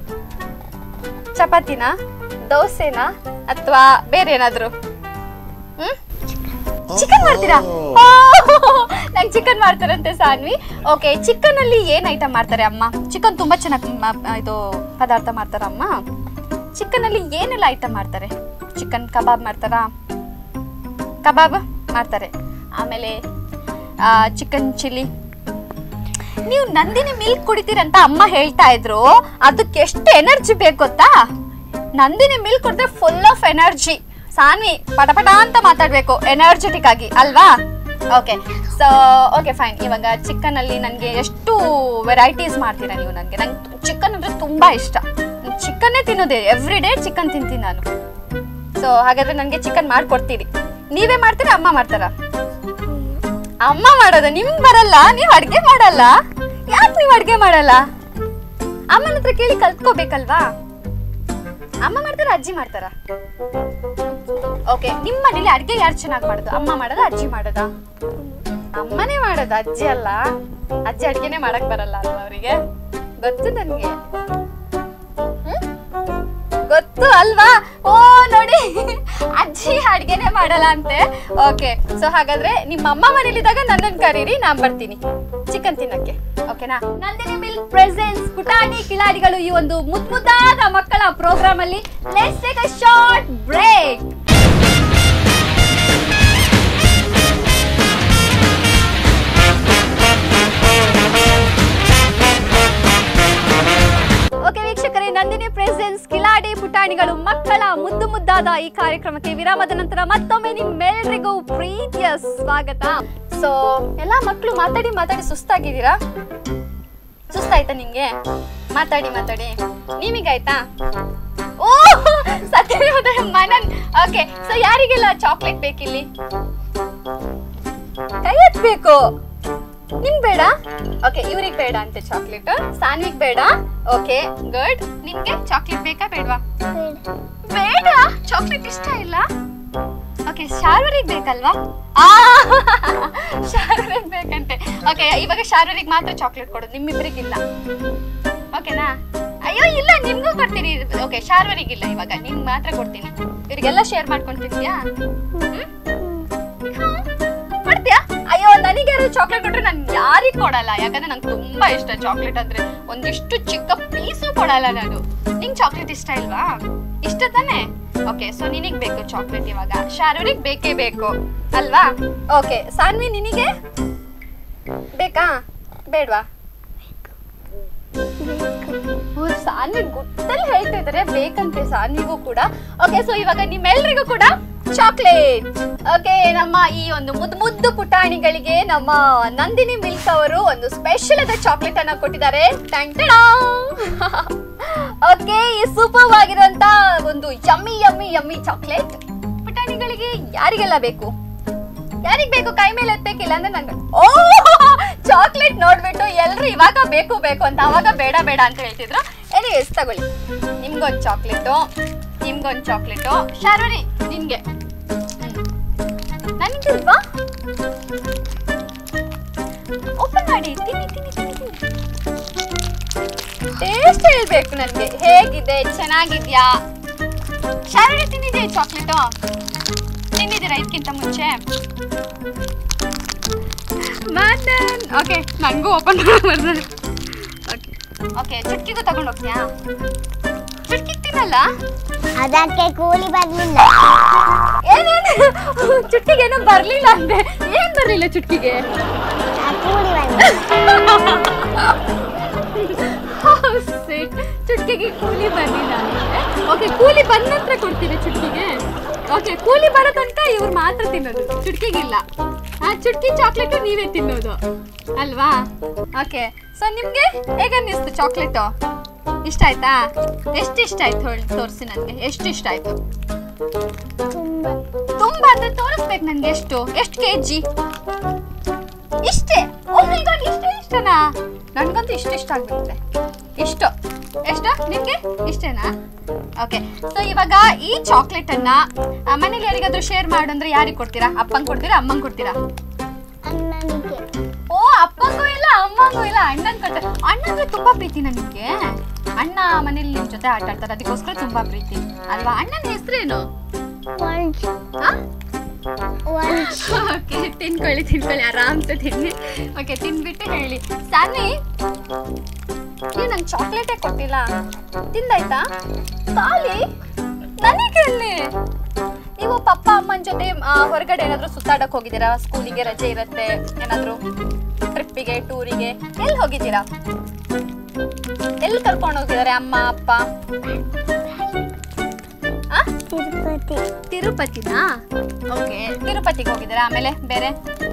ಚಪಾತಿನಾ ದೋಸೆನಾ ಅಥವಾ ಬೇರೆ ಏನಾದರೂ ಹ್ಮ್ ಚಿಕನ್ ಮಾಡ್ತೀರಾ ನಂಗೆ ಮಾಡ್ತಾರಂತೆ ಸಾನ್ವಿ ಓಕೆ ಚಿಕನ್ ಅಲ್ಲಿ ಏನ್ ಐಟಮ್ ಮಾಡ್ತಾರೆ ಅಮ್ಮ ಚಿಕನ್ ತುಂಬಾ ಚೆನ್ನಾಗಿ ಇದು ಪದಾರ್ಥ ಮಾಡ್ತಾರ ಅಮ್ಮ ಚಿಕನ್ ಅಲ್ಲಿ ಏನೆಲ್ಲ ಐಟಮ್ ಮಾಡ್ತಾರೆ ಚಿಕನ್ ಕಬಾಬ್ ಮಾಡ್ತಾರಾ ಕಬಾಬ್ ಮಾಡ್ತಾರೆ ಆಮೇಲೆ ಚಿಕನ್ ಚಿಲ್ಲಿ ನೀವು ನಂದಿನಿ ಮಿಲ್ಕ್ ಕುಡಿತೀರಂತ ಅಮ್ಮ ಹೇಳ್ತಾ ಇದ್ರು ಅದಕ್ಕೆ ಎಷ್ಟು ಎನರ್ಜಿ ಬೇಕು ಗೊತ್ತಾ ನಂದಿನಿ ಮಿಲ್ಕ್ ಕುಡಿದ್ರೆ ಫುಲ್ ಆಫ್ ಎನರ್ಜಿ ಸಾನ್ವಿ ಪಟಪಟ ಅಂತ ಮಾತಾಡ್ಬೇಕು ಎನರ್ಜೆಟಿಕ್ ಆಗಿ ಅಲ್ವಾ ಓಕೆ ಸೊ ಓಕೆ ಫೈನ್ ಇವಾಗ ಚಿಕನ್ ಅಲ್ಲಿ ನನಗೆ ಎಷ್ಟು ವೆರೈಟೀಸ್ ಮಾಡ್ತೀರಾ ನೀವು ನನಗೆ ನಂಗೆ ಚಿಕನ್ ಅಂದ್ರೆ ತುಂಬಾ ಇಷ್ಟ ಚಿಕನ್ನೇ ತಿನ್ನೋದೇ ಎವ್ರಿ ಡೇ ಚಿಕನ್ ತಿಂತೀನಿ ನಾನು ಸೊ ಹಾಗಾದ್ರೆ ನನಗೆ ಚಿಕನ್ ಮಾಡ್ಕೊಡ್ತೀರಿ ನೀವೇ ಮಾಡ್ತೀರಾ ಅಮ್ಮ ಮಾಡ್ತಾರಾ ಅಮ್ಮ ಮಾಡೋದು ನಿಮ್ ಬರಲ್ಲ ನೀವ್ ಅಡ್ಗೆ ಮಾಡಲ್ಲ ಯಾಕೆ ನೀವ್ ಅಡ್ಗೆ ಮಾಡಲ್ಲ ಅಮ್ಮನ ಹತ್ರ ಕೇಳಿ ಕಲ್ತ್ಕೋಬೇಕಲ್ವಾ ಅಮ್ಮ ಮಾಡ್ತಾರ ಅಜ್ಜಿ ಮಾಡ್ತಾರ ಓಕೆ ನಿಮ್ಮ ಮನೇಲಿ ಅಡ್ಗೆ ಯಾರು ಚೆನ್ನಾಗಿ ಮಾಡೋದು ಅಮ್ಮ ಮಾಡೋದಾ ಅಜ್ಜಿ ಮಾಡೋದಾ ಅಮ್ಮನೇ ಮಾಡೋದು ಅಜ್ಜಿ ಅಲ್ಲ ಅಜ್ಜಿ ಅಡ್ಗೆನೆ ಮಾಡಕ್ ಬರಲ್ಲ ಅಲ್ವಾ ಅವರಿಗೆ ಗೊತ್ತು ನನ್ಗೆ ಹ್ಮ್? ಗೊತ್ತು ಅಲ್ವಾ ಓ ನೋಡಿ ಅಜ್ಜಿ ಅಡ್ಗೆನೆ ಮಾಡಲ್ಲ ಅಂತೆ ಓಕೆ ಸೊ ಹಾಗಾದ್ರೆ ನಿಮ್ಮ ಅಮ್ಮ ಮನೇಲಿದ್ದಾಗ ನನ್ನನ್ನು ಕರೀರಿ ನಾನ್ ಬರ್ತೀನಿ ಚಿಕನ್ ತಿನ್ನಕ್ಕೆ ಓಕೆನಾ ನಂದಿನಿ ಮಿಲ್ಕ್ ಪ್ರೆಸೆನ್ಸ್ ಪುಟಾಣಿ ಕಿಲಾಡಿಗಳು ಈ ಒಂದು ಮುದ್ ಮುದ್ದಾದ ಮಕ್ಕಳ ಪ್ರೋಗ್ರಾಮ್ ಅಲ್ಲಿ let's take a short break okay ವೀಕ್ಷಕರೇ ನಂದಿನಿ ಪ್ರೆಸೆನ್ಸ್ ಕಿಲಾಡಿ ಪುಟಾಣಿಗಳು ಮಕ್ಕಳ ಮುದ್ದು ಮುದ್ದಾದ ಈ ಕಾರ್ಯಕ್ರಮಕ್ಕೆ ವಿರಾಮದ ನಂತರ ಮತ್ತೊಮ್ಮೆ ನಿಮ್ಮೆಲ್ಲರಿಗೂ ಪ್ರೀತಿಯ ಸ್ವಾಗತ ಸೊ ಎಲ್ಲ ಮಕ್ಕಳು ಮಾತಾಡಿ ಮಾತಾಡಿ ಸುಸ್ತಾಗಿದ್ದೀರಾ ಸುಸ್ತಾಯ್ತಾ ನಿಂಗೆ ಮಾತಾಡಿ ಮಾತಾಡಿ ನಿಮಗಾಯ್ತಾ ಓ ಸತ್ಯ ಮನನ್ ಓಕೆ ಸೊ ಯಾರಿಗೆಲ್ಲ ಚಾಕ್ಲೇಟ್ ಬೇಕಿಲ್ಲಿ ಕೈ ಎತ್ಬೇಕು ನಿಮ್ಗ್ ಬೇಡ ಓಕೆ ಇವ್ರಿಗೆ ಬೇಡ ಅಂತೆ ಚಾಕ್ಲೇಟ್ ಸಾನ್ವಿಗ್ ಬೇಡ ಓಕೆ ಗುಡ್ ನಿಮ್ಗೆ ಚಾಕ್ಲೇಟ್ ಬೇಕಾ ಬೇಡವಾ ಬೇಡ ಚಾಕ್ಲೇಟ್ ಇಷ್ಟ ಇಲ್ಲ ಓಕೆ ಶಾರ್ವರಿಗೆ ಬೇಕಲ್ವಾ ಆ ಶಾರ್ವರಿಗೆ ಬೇಕಂತೆ ಓಕೆ ಇವಾಗ ಶಾರ್ವರಿಗೆ ಮಾತ್ರ ಚಾಕ್ಲೇಟ್ ಕೊಡೋದು ನಿಮ್ಮಿಬ್ರಿಗಿಲ್ಲ ಓಕೆನಾ ಅಯ್ಯೋ ಇಲ್ಲ ನಿಮ್ಗೂ ಕೊಡ್ತೀನಿ ಓಕೆ ಶಾರ್ವರಿಗಿಲ್ಲ ಇವಾಗ ನಿಮ್ಗೆ ಮಾತ್ರ ಕೊಡ್ತೀನಿ ಇವ್ರಿಗೆಲ್ಲ ಶೇರ್ ಮಾಡ್ಕೊಂತಿದ್ಯಾ ಕೊಡ್ತೀಯಾ ಅಯ್ಯೋ ನನಗೆ ಯಾರು ಚಾಕ್ಲೇಟ್ ಕೊಟ್ರೆ ನಾನು ಯಾರಿಗ್ ಕೊಡಲ್ಲ ಯಾಕಂದ್ರೆ ನಂಗೆ ತುಂಬಾ ಇಷ್ಟ ಚಾಕ್ಲೇಟ್ ಅಂದ್ರೆ ಒಂದಿಷ್ಟು ಚಿಕ್ಕ ಪೀಸು ಕೊಡಲ್ಲ ನಾನು ನಿಂಗ್ ಚಾಕ್ಲೇಟ್ ಇಷ್ಟ ಇಲ್ವಾ ಇಷ್ಟ ತಾನೆ ಓಕೆ ಸೊ ನಿನಗ್ ಬೇಕು ಚಾಕ್ಲೇಟ್ ಇವಾಗ ಶಾರೂರಿಗ್ ಬೇಕೇ ಬೇಕು ಅಲ್ವಾ ಓಕೆ ಸಾನ್ವಿ ನಿನಗೆ ಬೇಕಾ ಬೇಡ್ವಾ ಓ, ಸಾನ್ವಿ ಗುಟ್ಟಲ್ಲಿ ಹೇಳ್ತಾ ಇದಾರೆ ಬೇಕಂತೆ ಸಾನ್ವಿಗೂ ಕೂಡ ಓಕೆ ಸೊ ಇವಾಗ ನಿಮ್ಮೆಲ್ರಿಗೂ ಕೂಡ ಚಾಕ್ಲೇಟ್ ಓಕೆ ನಮ್ಮ ಈ ಒಂದು ಮುದ್ದು ಮುದ್ದು ಪುಟಾಣಿಗಳಿಗೆ ನಮ್ಮ ನಂದಿನಿ ಮಿಲ್ಕ್ ಅವರು ಒಂದು ಸ್ಪೆಷಲ್ ಆದ ಚಾಕ್ಲೇಟ್ ಅನ್ನ ಕೊಟ್ಟಿದ್ದಾರೆ ಓಕೆ ಈ ಸೂಪರ್ ಆಗಿರುವಂತ ಒಂದು ಯಮ್ಮಿ ಯಮ್ಮಿ ಯಮ್ಮಿ ಚಾಕ್ಲೇಟ್ ಪುಟಾಣಿಗಳಿಗೆ ಯಾರಿಗೆಲ್ಲ ಬೇಕು ಯಾರಿಗ್ ಬೇಕು ಕೈ ಮೇಲೆ ಎತ್ತಬೇಕಿಲ್ಲ ಅಂದ್ರೆ ನಂಗೆ ಓ ಚಾಕ್ಲೇಟ್ ನೋಡ್ಬಿಟ್ಟು ಎಲ್ರು ಇವಾಗ ಬೇಕು ಬೇಕು ಅಂತ ಅವಾಗ ಬೇಡ ಬೇಡ ಅಂತ ಹೇಳ್ತಿದ್ರು ಎಸ್ ತಗೊಳ್ಳಿ ನಿಮ್ಗೊಂದು ಚಾಕ್ಲೇಟು ನಿಮ್ಗೊಂದು ಚಾಕ್ಲೇಟು ಶಾರ್ವರಿ ನಿನ್ಗೆ ನನಗಿಲ್ವಾ ಓಪನ್ ಮಾಡಿ ತಿನ್ನಿ ತಿನ್ನಿ ತಿನ್ನಿ ತಿನ್ನಿ ಟೇಸ್ಟ್ ಹೇಳ್ಬೇಕು ನನಗೆ ಹೇಗಿದೆ ಚೆನ್ನಾಗಿದ್ಯಾ ಶಾರ್ವರಿ ತಿನ್ನಿದೆ ಚಾಕ್ಲೇಟು ತಿಂದಿದ್ದೀರಾ ಇದಕ್ಕಿಂತ ಮುಂಚೆ ಮಟನ್ ಓಕೆ ನನಗೂ ಓಪನ್ ಮಾಡ್ಬಾರ್ದು ಓಕೆ ಓಕೆ ಚುಟ್ಕಿಗೂ ತಗೊಂಡು ಹೋಗ್ತೀಯಾ ಚುಟ್ಕಿಗೆ ತಿನ್ನಲ್ಲ ಅದಕ್ಕೆ ಕೂಲಿ ಬರ್ಲಿಲ್ಲ ಏನೇನು ಚುಟ್ಕಿಗೆ ಏನೋ ಬರ್ಲಿಲ್ಲ ಅಂದೆ ಏನ್ ಬರ್ಲಿಲ್ಲ ಚುಟ್ಕಿಗೆ ಆ ಕೂಲಿ ಬಂದಿಲ್ಲ Sweet. ಚುಟ್ಕಿಗೆ ಕೂಲಿ ಬರ್ಲಿಲ್ಲ ಓಕೆ ಕೂಲಿ ಬಂದ ನಂತರ ಕೊಡ್ತೀವಿ ಚುಟ್ಕಿಗೆ ಓಕೆ ಕೂಲಿ ಬರೋ ತನಕ ಇವ್ರು ಮಾತ್ರ ತಿನ್ನೋದು ಚುಟ್ಕಿಗಿಲ್ಲ ಆ ಚುಟ್ಕಿ ಚಾಕ್ಲೇಟ್ ನೀವೇ ತಿನ್ನೋದು ಅಲ್ವಾ ಓಕೆ ಸೊ ನಿಮ್ಗೆ ಹೇಗನ್ನಿಸ್ತು ಚಾಕ್ಲೇಟು ಇಷ್ಟ ಆಯ್ತಾ ಎಷ್ಟು ಇಷ್ಟ ಆಯ್ತು ಹೇಳಿ ತೋರಿಸಿ ನನಗೆ ಎಷ್ಟು ಇಷ್ಟ ಆಯ್ತು ತುಂಬಾ ತುಂಬಾ ಅಂದ್ರೆ ತೋರಿಸ್ಬೇಕು ನನ್ಗೆ ಎಷ್ಟು ಎಷ್ಟು ಕೆ ಜಿ ಇಷ್ಟೇ ಓ ಮೈ ಗಾಡ್ ಇಷ್ಟೇ ಇಷ್ಟನಾ ನನ್ಗಂತೂ ಇಷ್ಟು ಇಷ್ಟ ಆಗ್ಬಿಡುತ್ತೆ ಇಷ್ಟು ಎಷ್ಟು ನಿಮ್ಗೆ ಇಷ್ಟೇನಾ ಓಕೆ ಸೊ ಇವಾಗ ಈ ಚಾಕ್ಲೇಟ್ ಅನ್ನ ಆ, ಮನೇಲಿ ಯಾರಿಗಾದ್ರೂ ಶೇರ್ ಮಾಡು ಅಂದ್ರೆ ಯಾರಿಗೆ ಕೊಡ್ತೀರಾ ಅಪ್ಪಂಗ್ ಕೊಡ್ತೀರಾ ಅಮ್ಮಂಗ್ ಕೊಡ್ತೀರಾ ಅಣ್ಣನಿಗೆ ಓ ಅಪ್ಪಂಗೂ ಇಲ್ಲ ಅಮ್ಮಂಗೂ ಇಲ್ಲ ಅಣ್ಣನ್ ಕೊಟ್ಟ ಅಣ್ಣ ಅಂದ್ರೆ ತುಂಬಾ ಪ್ರೀತಿ ನಿಮ್ಗೆ ಅಣ್ಣ ಮನೇಲಿ ನಿಮ್ ಜೊತೆ ಆಟ ಆಡ್ತಾರೆ ಅದಕ್ಕೋಸ್ಕರ ತುಂಬಾ ಪ್ರೀತಿ ಅಲ್ವಾ ಅಣ್ಣನ ಹೆಸರೇನು ಮಂಜು ಆ? ಒಂದ್ ಓಕೆ ತಿನ್ಕೊಳ್ಳಿ ತಿನ್ಕೊಳ್ಳಿ ಆರಾಮ್ಸೆ ತಿನ್ನಿ ಓಕೆ ತಿನ್ಬಿಟ್ಟು ಹೇಳಿ ಸಾನಿ ನೀವು ನಂಗೆ ಚಾಕ್ಲೇಟೇ ಕೊಟ್ಟಿಲ್ಲ ತಿಂದಾಯ್ತಾ ಖಾಲಿ ನನಗೆ ಅಲ್ಲಿ ನೀವು ಪಪ್ಪ ಅಮ್ಮನ ಜೊತೆ ಆ, ಹೊರಗಡೆ ಏನಾದರೂ ಸುತ್ತಾಡಕ್ ಹೋಗಿದ್ದೀರಾ ಸ್ಕೂಲಿಗೆ ರಜೆ ಇರುತ್ತೆ ಏನಾದರೂ ಟ್ರಿಪ್ಪಿಗೆ ಟೂರಿಗೆ ಎಲ್ಲಿ ಹೋಗಿದ್ದೀರಾ ಎಲ್ಲಿ ಕರ್ಕೊಂಡು ಹೋಗಿದ್ದಾರೆ ಅಮ್ಮ ಅಪ್ಪ ಆ ತಿರುಪತಿ ತಿರುಪತಿನಾ ಓಕೆ ತಿರುಪತಿಗೆ ಹೋಗಿದ್ದೀರಾ ಆಮೇಲೆ ಬೇರೆ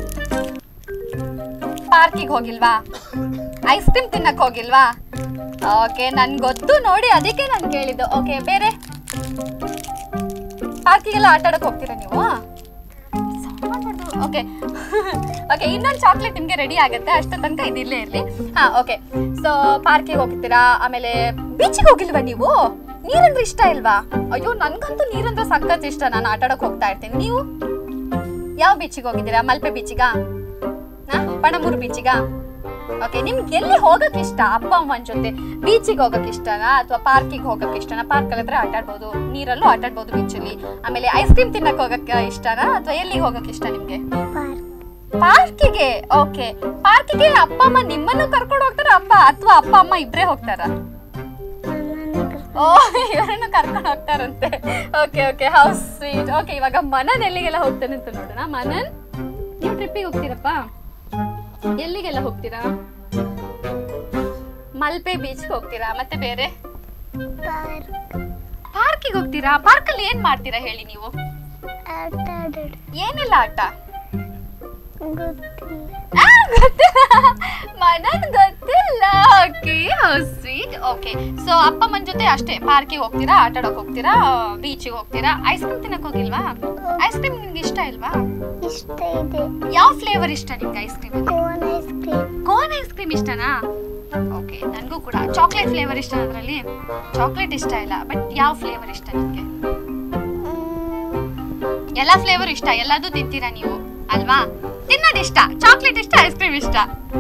ಪಾರ್ಕಿಗೆ ಹೋಗಿಲ್ವಾ ಐಸ್ ಕ್ರೀಮ್ ತಿನ್ನಕ್ ಹೋಗಿಲ್ವಾ ಓಕೆ ನನ್ ಗೊತ್ತು ನೋಡಿ ಅದಕ್ಕೆ ನಾನು ಕೇಳಿದ್ದು ಓಕೆ ಬೇರೆ ಪಾರ್ಕಿಗೆಲ್ಲ ಆಟ ಆಡಕ್ ಹೋಗ್ತೀರಾ ನೀವು ಓಕೆ ಓಕೆ ಇನ್ನೊಂದು ಚಾಕ್ಲೇಟ್ ನಿಮ್ಗೆ ರೆಡಿ ಆಗುತ್ತೆ ಅಷ್ಟು ತನಕ ಇದು ಇಲ್ಲೇ ಇರಲಿ ಹಾ ಓಕೆ ಸೊ ಪಾರ್ಕಿಗೆ ಹೋಗ್ತೀರಾ ಆಮೇಲೆ ಬೀಚಿಗೆ ಹೋಗಿಲ್ವಾ ನೀವು ನೀರಂದ್ರೆ ಇಷ್ಟ ಇಲ್ವಾ ಅಯ್ಯೋ ನನ್ಗಂತೂ ನೀರಂದ್ರೆ ಸಖತ್ ಇಷ್ಟ ನಾನು ಆಟ ಆಡಕ್ ಹೋಗ್ತಾ ಇರ್ತೀನಿ ನೀವು ಯಾವ ಬೀಚಿಗೆ ಹೋಗಿದ್ದೀರಾ ಮಲ್ಪೆ ಬೀಚಿಗಾ ಹಾ ಪಣಮೂರು ಬೀಚಿಗಾ ಓಕೆ ನಿಮ್ಗೆ ಎಲ್ಲಿ ಹೋಗಕ್ ಇಷ್ಟ ಅಪ್ಪ ಅಮ್ಮನ ಜೊತೆ ಬೀಚಿಗೆ ಹೋಗಕ್ ಇಷ್ಟನಾ ಅಥವಾ ಪಾರ್ಕಿಗೆ ಹೋಗಕ್ ಇಷ್ಟನಾ ಪಾರ್ಕ್ ಹತ್ರ ಆಟ ಆಡ್ಬೋದು ನೀರಲ್ಲೂ ಆಟ ಆಡ್ಬೋದು ಬೀಚಲ್ಲಿ ಆಮೇಲೆ ಐಸ್ ಕ್ರೀಮ್ ತಿನ್ನಕ್ ಹೋಗಕ್ ಇಷ್ಟನಾ ಅಥವಾ ಎಲ್ಲಿಗೆ ಹೋಗಕ್ ಇಷ್ಟ ನಿಮ್ಗೆ ಪಾರ್ಕ್ ಪಾರ್ಕಿಗೆ ಓಕೆ ಪಾರ್ಕಿಗೆ ಅಪ್ಪ ಅಮ್ಮ ನಿಮ್ಮನ್ನು ಕರ್ಕೊಂಡು ಹೋಗ್ತಾರ ಅಪ್ಪ ಅಥವಾ ಅಪ್ಪ ಅಮ್ಮ ಇಬ್ರೇ ಹೋಗ್ತಾರ ಓ ಇವರನ್ನು ಕರ್ಕೊಂಡು ಹೋಗ್ತಾರಂತೆ okay okay how's sweet okay ಇವಾಗ ಮನನ್ ಎಲ್ಲಿಗೆಲ್ಲ ಹೋಗ್ತಾನೆ ಅಂತ ನೋಡೋಣ ಮನನ್ ನೀವು ಟ್ರಿಪ್ಪಿಗೆ ಹೋಗ್ತೀರಪ್ಪ ಎಲ್ಲಿಗೆಲ್ಲ ಹೋಗ್ತೀರಾ ಮಲ್ಪೆ ಬೀಚ್ಗೆ ಹೋಗ್ತೀರಾ ಮತ್ತೆ ಬೇರೆ ಪಾರ್ಕ್ ಪಾರ್ಕಿಗೆ ಹೋಗ್ತೀರಾ ಪಾರ್ಕಲ್ಲಿ ಏನ್ ಮಾಡ್ತೀರಾ ಹೇಳಿ ನೀವು ಆಟ ಆಡೋದು ಏನೆಲ್ಲ ಆಟ ಗೊತ್ತಿಲ್ಲ ಆ, ಗೊತ್ತಿಲ್ಲ ಮನನ್ ಗೊತ್ತಿಲ್ಲ ಓಕೆ ಸ್ವೀಟ್ ಓಕೆ ಸೊ ಅಪ್ಪ ಅಮ್ಮನ ಜೊತೆ ಅಷ್ಟೇ ಪಾರ್ಕಿಗೆ ಹೋಗ್ತೀರಾ ಆಟ ಆಡಕ್ ಹೋಗ್ತೀರಾ ಬೀಚಿಗೆ ಹೋಗ್ತೀರಾ ಐಸ್ ಕ್ರೀಮ್ ತಿನ್ನಕ್ ಹೋಗಿಲ್ವಾ ಐಸ್ ಕ್ರೀಮ್ ನಿಮ್ಗೆ ಇಷ್ಟ ಇಲ್ವಾ ಇಷ್ಟ ಇದೆ ಯಾವ ಫ್ಲೇವರ್ ಇಷ್ಟ ನಿಮ್ಗೆ ice cream cone ice cream cone ice cream ಇಷ್ಟನಾ ಓಕೆ ನನಗೂ ಕೂಡ ಚಾಕ್ಲೇಟ್ ಫ್ಲೇವರ್ ಇಷ್ಟ ಅದರಲ್ಲಿ ಚಾಕ್ಲೇಟ್ ಇಷ್ಟ ಇಲ್ಲ ಬಟ್ ಯಾವ ಫ್ಲೇವರ್ ಇಷ್ಟ ನಿಮ್ಗೆ ಎಲ್ಲ ಫ್ಲೇವರ್ ಇಷ್ಟ ಎಲ್ಲದೂ ತಿಂತೀರಾ ನೀವು ಅಲ್ವಾ ತಿನ್ನೋದು ಇಷ್ಟ ಚಾಕ್ಲೇಟ್ ಇಷ್ಟ ಐಸ್ ಕ್ರೀಮ್ ಇಷ್ಟ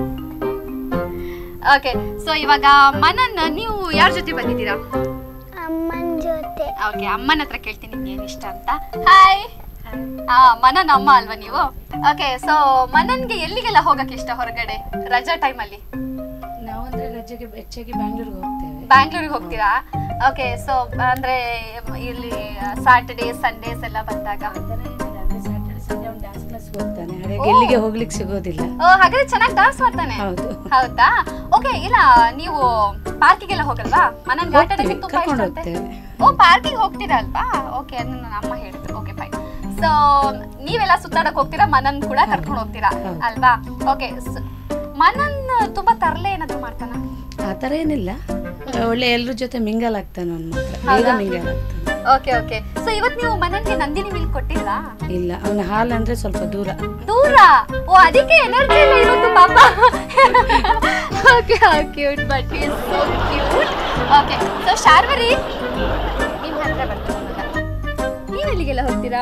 ಓಕೆ ಸೊ ಇವಾಗ ಮನನ್ ನೀವು ಯಾರ ಜೊತೆ ಬಂದಿದ್ದೀರಾ ಅಮ್ಮನ ಜೊತೆ ಓಕೆ ಅಮ್ಮನ ಹತ್ರ ಕೇಳ್ತೀನಿ ನಿಮ್ಗೆ ಏನ್ ಇಷ್ಟ ಅಂತ ಹಾಯ್ ಆ ಮನನ್ ಅಮ್ಮ ಅಲ್ವಾ ನೀವು ಓಕೆ ಸೊ ಮನನ್ಗೆ ಎಲ್ಲಿಗೆಲ್ಲ ಹೋಗಕ್ಕೆ ಇಷ್ಟ ಹೊರಗಡೆ ರಜಾ ಟೈಮಲ್ಲಿ ನಾವಂದ್ರೆ ರಜೆಗೆ ಹೆಚ್ಚಾಗಿ ಬ್ಯಾಂಗ್ಳೂರ್ಗೆ ಹೋಗ್ತೇವೆ ಬ್ಯಾಂಗ್ಳೂರಿಗೆ ಹೋಗ್ತೀರಾ ಓಕೆ ಸೊ ಅಂದ್ರೆ ಇಲ್ಲಿ ಸ್ಯಾಟರ್ಡೇ ಸಂಡೇಸ್ ಎಲ್ಲ ಬಂದಾಗ ಆ ಥರ ಏನಿಲ್ಲ ಅಂದ್ರೆ ಸ್ಯಾಟರ್ಡೆ ಸಂಡೇ ಒಂದು ಡ್ಯಾನ್ಸ್ ಕ್ಲಾಸ್ಗೆ ಹೋಗ್ತಾನೆ ಹಾಗಾಗಿ ಎಲ್ಲಿಗೆ ಹೋಗ್ಲಿಕ್ಕೆ ಸಿಗೋದಿಲ್ಲ ಓ ಹಾಗಾದ್ರೆ ಚೆನ್ನಾಗಿ ಡಾನ್ಸ್ ಮಾಡ್ತಾನೆ ಹೌದು ಹೌದಾ ಓಕೆ ಇಲ್ಲ ನೀವು ಪಾರ್ಕಿಗೆಲ್ಲ ಹೋಗಲ್ವಾ ಮನನ್ ಆಟ ಆಡೋಕೆ ಹೋಗ್ತೀವಿ, ತುಂಬಾ ಇಷ್ಟ ಕರ್ಕೊಂಡು ಅಂತೆ ಹೋಗ್ತೇವೆ ಓ ಪಾರ್ಕಿಗೆ ಹೋಗ್ತೀರಾ ಅಲ್ವಾ ಓಕೆ ಅದನ್ನ ನನ್ನ ಅಮ್ಮ ಹೇಳಿದ್ರು ಓಕೆ ಫೈನ್ ಸೊ ನೀವೆಲ್ಲ ಸುತ್ತಾಡಕ್ ಹೋಗ್ತೀರಾ ಮನನ್ ಕೂಡ ಕರ್ಕೊಂಡು ಹೋಗ್ತೀರಾ ಹೌದು. ಅಲ್ವಾ ಓಕೆ ಮನನ್ ತುಂಬಾ ತರಲೆ ಏನಾದ್ರು ಮಾಡ್ತಾನ ಆ ಥರ ಏನಿಲ್ಲ ಒಳ್ಳೆ ಎಲ್ರ ಜೊತೆ ಮಿಂಗಲ್ ಆಗ್ತಾನೆ ಅವ್ನು ಮಾತ್ರ ಬೇಗ ಹೌದಾ? ಮಿಂಗಲ್ ಆಗ್ತಾನೆ ಓಕೆ ಓಕೆ ಸೊ ಇವತ್ ನೀವು ಮನನ್ಗೆ ನಂದಿನಿ ಮಿಲ್ಕ್ ಕೊಟ್ಟಿಲ್ಲ ಇಲ್ಲ ಅವನ ಹಾಲು ಅಂದ್ರೆ ಸ್ವಲ್ಪ ದೂರ ದೂರ ಓ ಅದಕ್ಕೆ ಎನರ್ಜಿ ಇಲ್ಲ ಇವತ್ತು ಪಾಪ okay cute but is so cute okay so Sharvari ನಿಮ್ಮ ಹತ್ರ ಬರ್ತೀನಿ ನೀವು ಎಲ್ಲಿಗೆಲ್ಲ ಹೋಗ್ತೀರಾ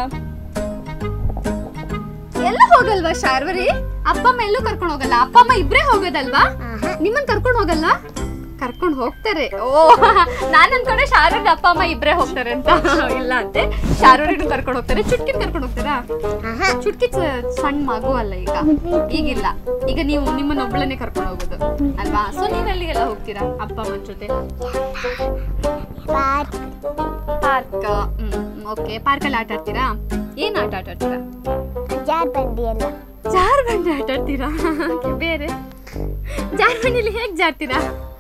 ಎಲ್ಲ ಹೋಗಲ್ವಾ ಶಾರ್ವರಿ ಅಪ್ಪ ಅಮ್ಮ ಎಲ್ಲೂ ಕರ್ಕೊಂಡು ಹೋಗಲ್ಲ ಅಪ್ಪ ಅಮ್ಮ ಇಬ್ರೇ ಹೋಗೋದಲ್ವಾ ನಿಮ್ಮನ್ನ ಕರ್ಕೊಂಡು ಹೋಗಲ್ಲ ಕರ್ಕೊಂಡು ಹೋಗ್ತಾರೆ ಓ ನಾನು ಅನ್ಕೊಂಡೆ ಶಾರೂರ್ ಅಪ್ಪ ಅಮ್ಮ ಇಬ್ರೇ ಹೋಗ್ತಾರೆ ಅಂತ ಇಲ್ಲ ಅಂತೆ ಶಾರೂರಿಗೂ ಕರ್ಕೊಂಡು ಹೋಗ್ತಾರೆ ಚುಟ್ಕಿನ್ ಕರ್ಕೊಂಡು ಹೋಗ್ತಾರಾ ಚುಟ್ಕಿ ಚ- ಸಣ್ಣ ಮಗು ಅಲ್ಲ ಈಗ ಈಗಿಲ್ಲ ಈಗ ನೀವು ನಿಮ್ಮನ್ನ ಒಬ್ಳನ್ನೇ ಕರ್ಕೊಂಡು ಹೋಗೋದು ಅಲ್ವಾ ಸೊ ನೀವ್ ಎಲ್ಲಿಗೆಲ್ಲ ಹೋಗ್ತೀರಾ ಅಪ್ಪ ಅಮ್ಮನ ಜೊತೆ ಪಾರ್ಕ್ ಪಾರ್ಕ್ ಹ್ಮ್ ಓಕೆ ಪಾರ್ಕಲ್ಲಿ ಆಟ ಆಡ್ತೀರಾ ಏನ್ ಆಟ ಆಟ ಆಡ್ತೀರಾ ಜಾರ್ ಬಂಡಿ ಎಲ್ಲ ಜಾರ್ ಬಂಡಿ ಆಟ ಆಡ್ತೀರಾ Okay, ಬೇರೆ ಜಾರ್ ಬಂಡಿಲಿ ಹೇಗ್ ಜಾರ್ತೀರಾ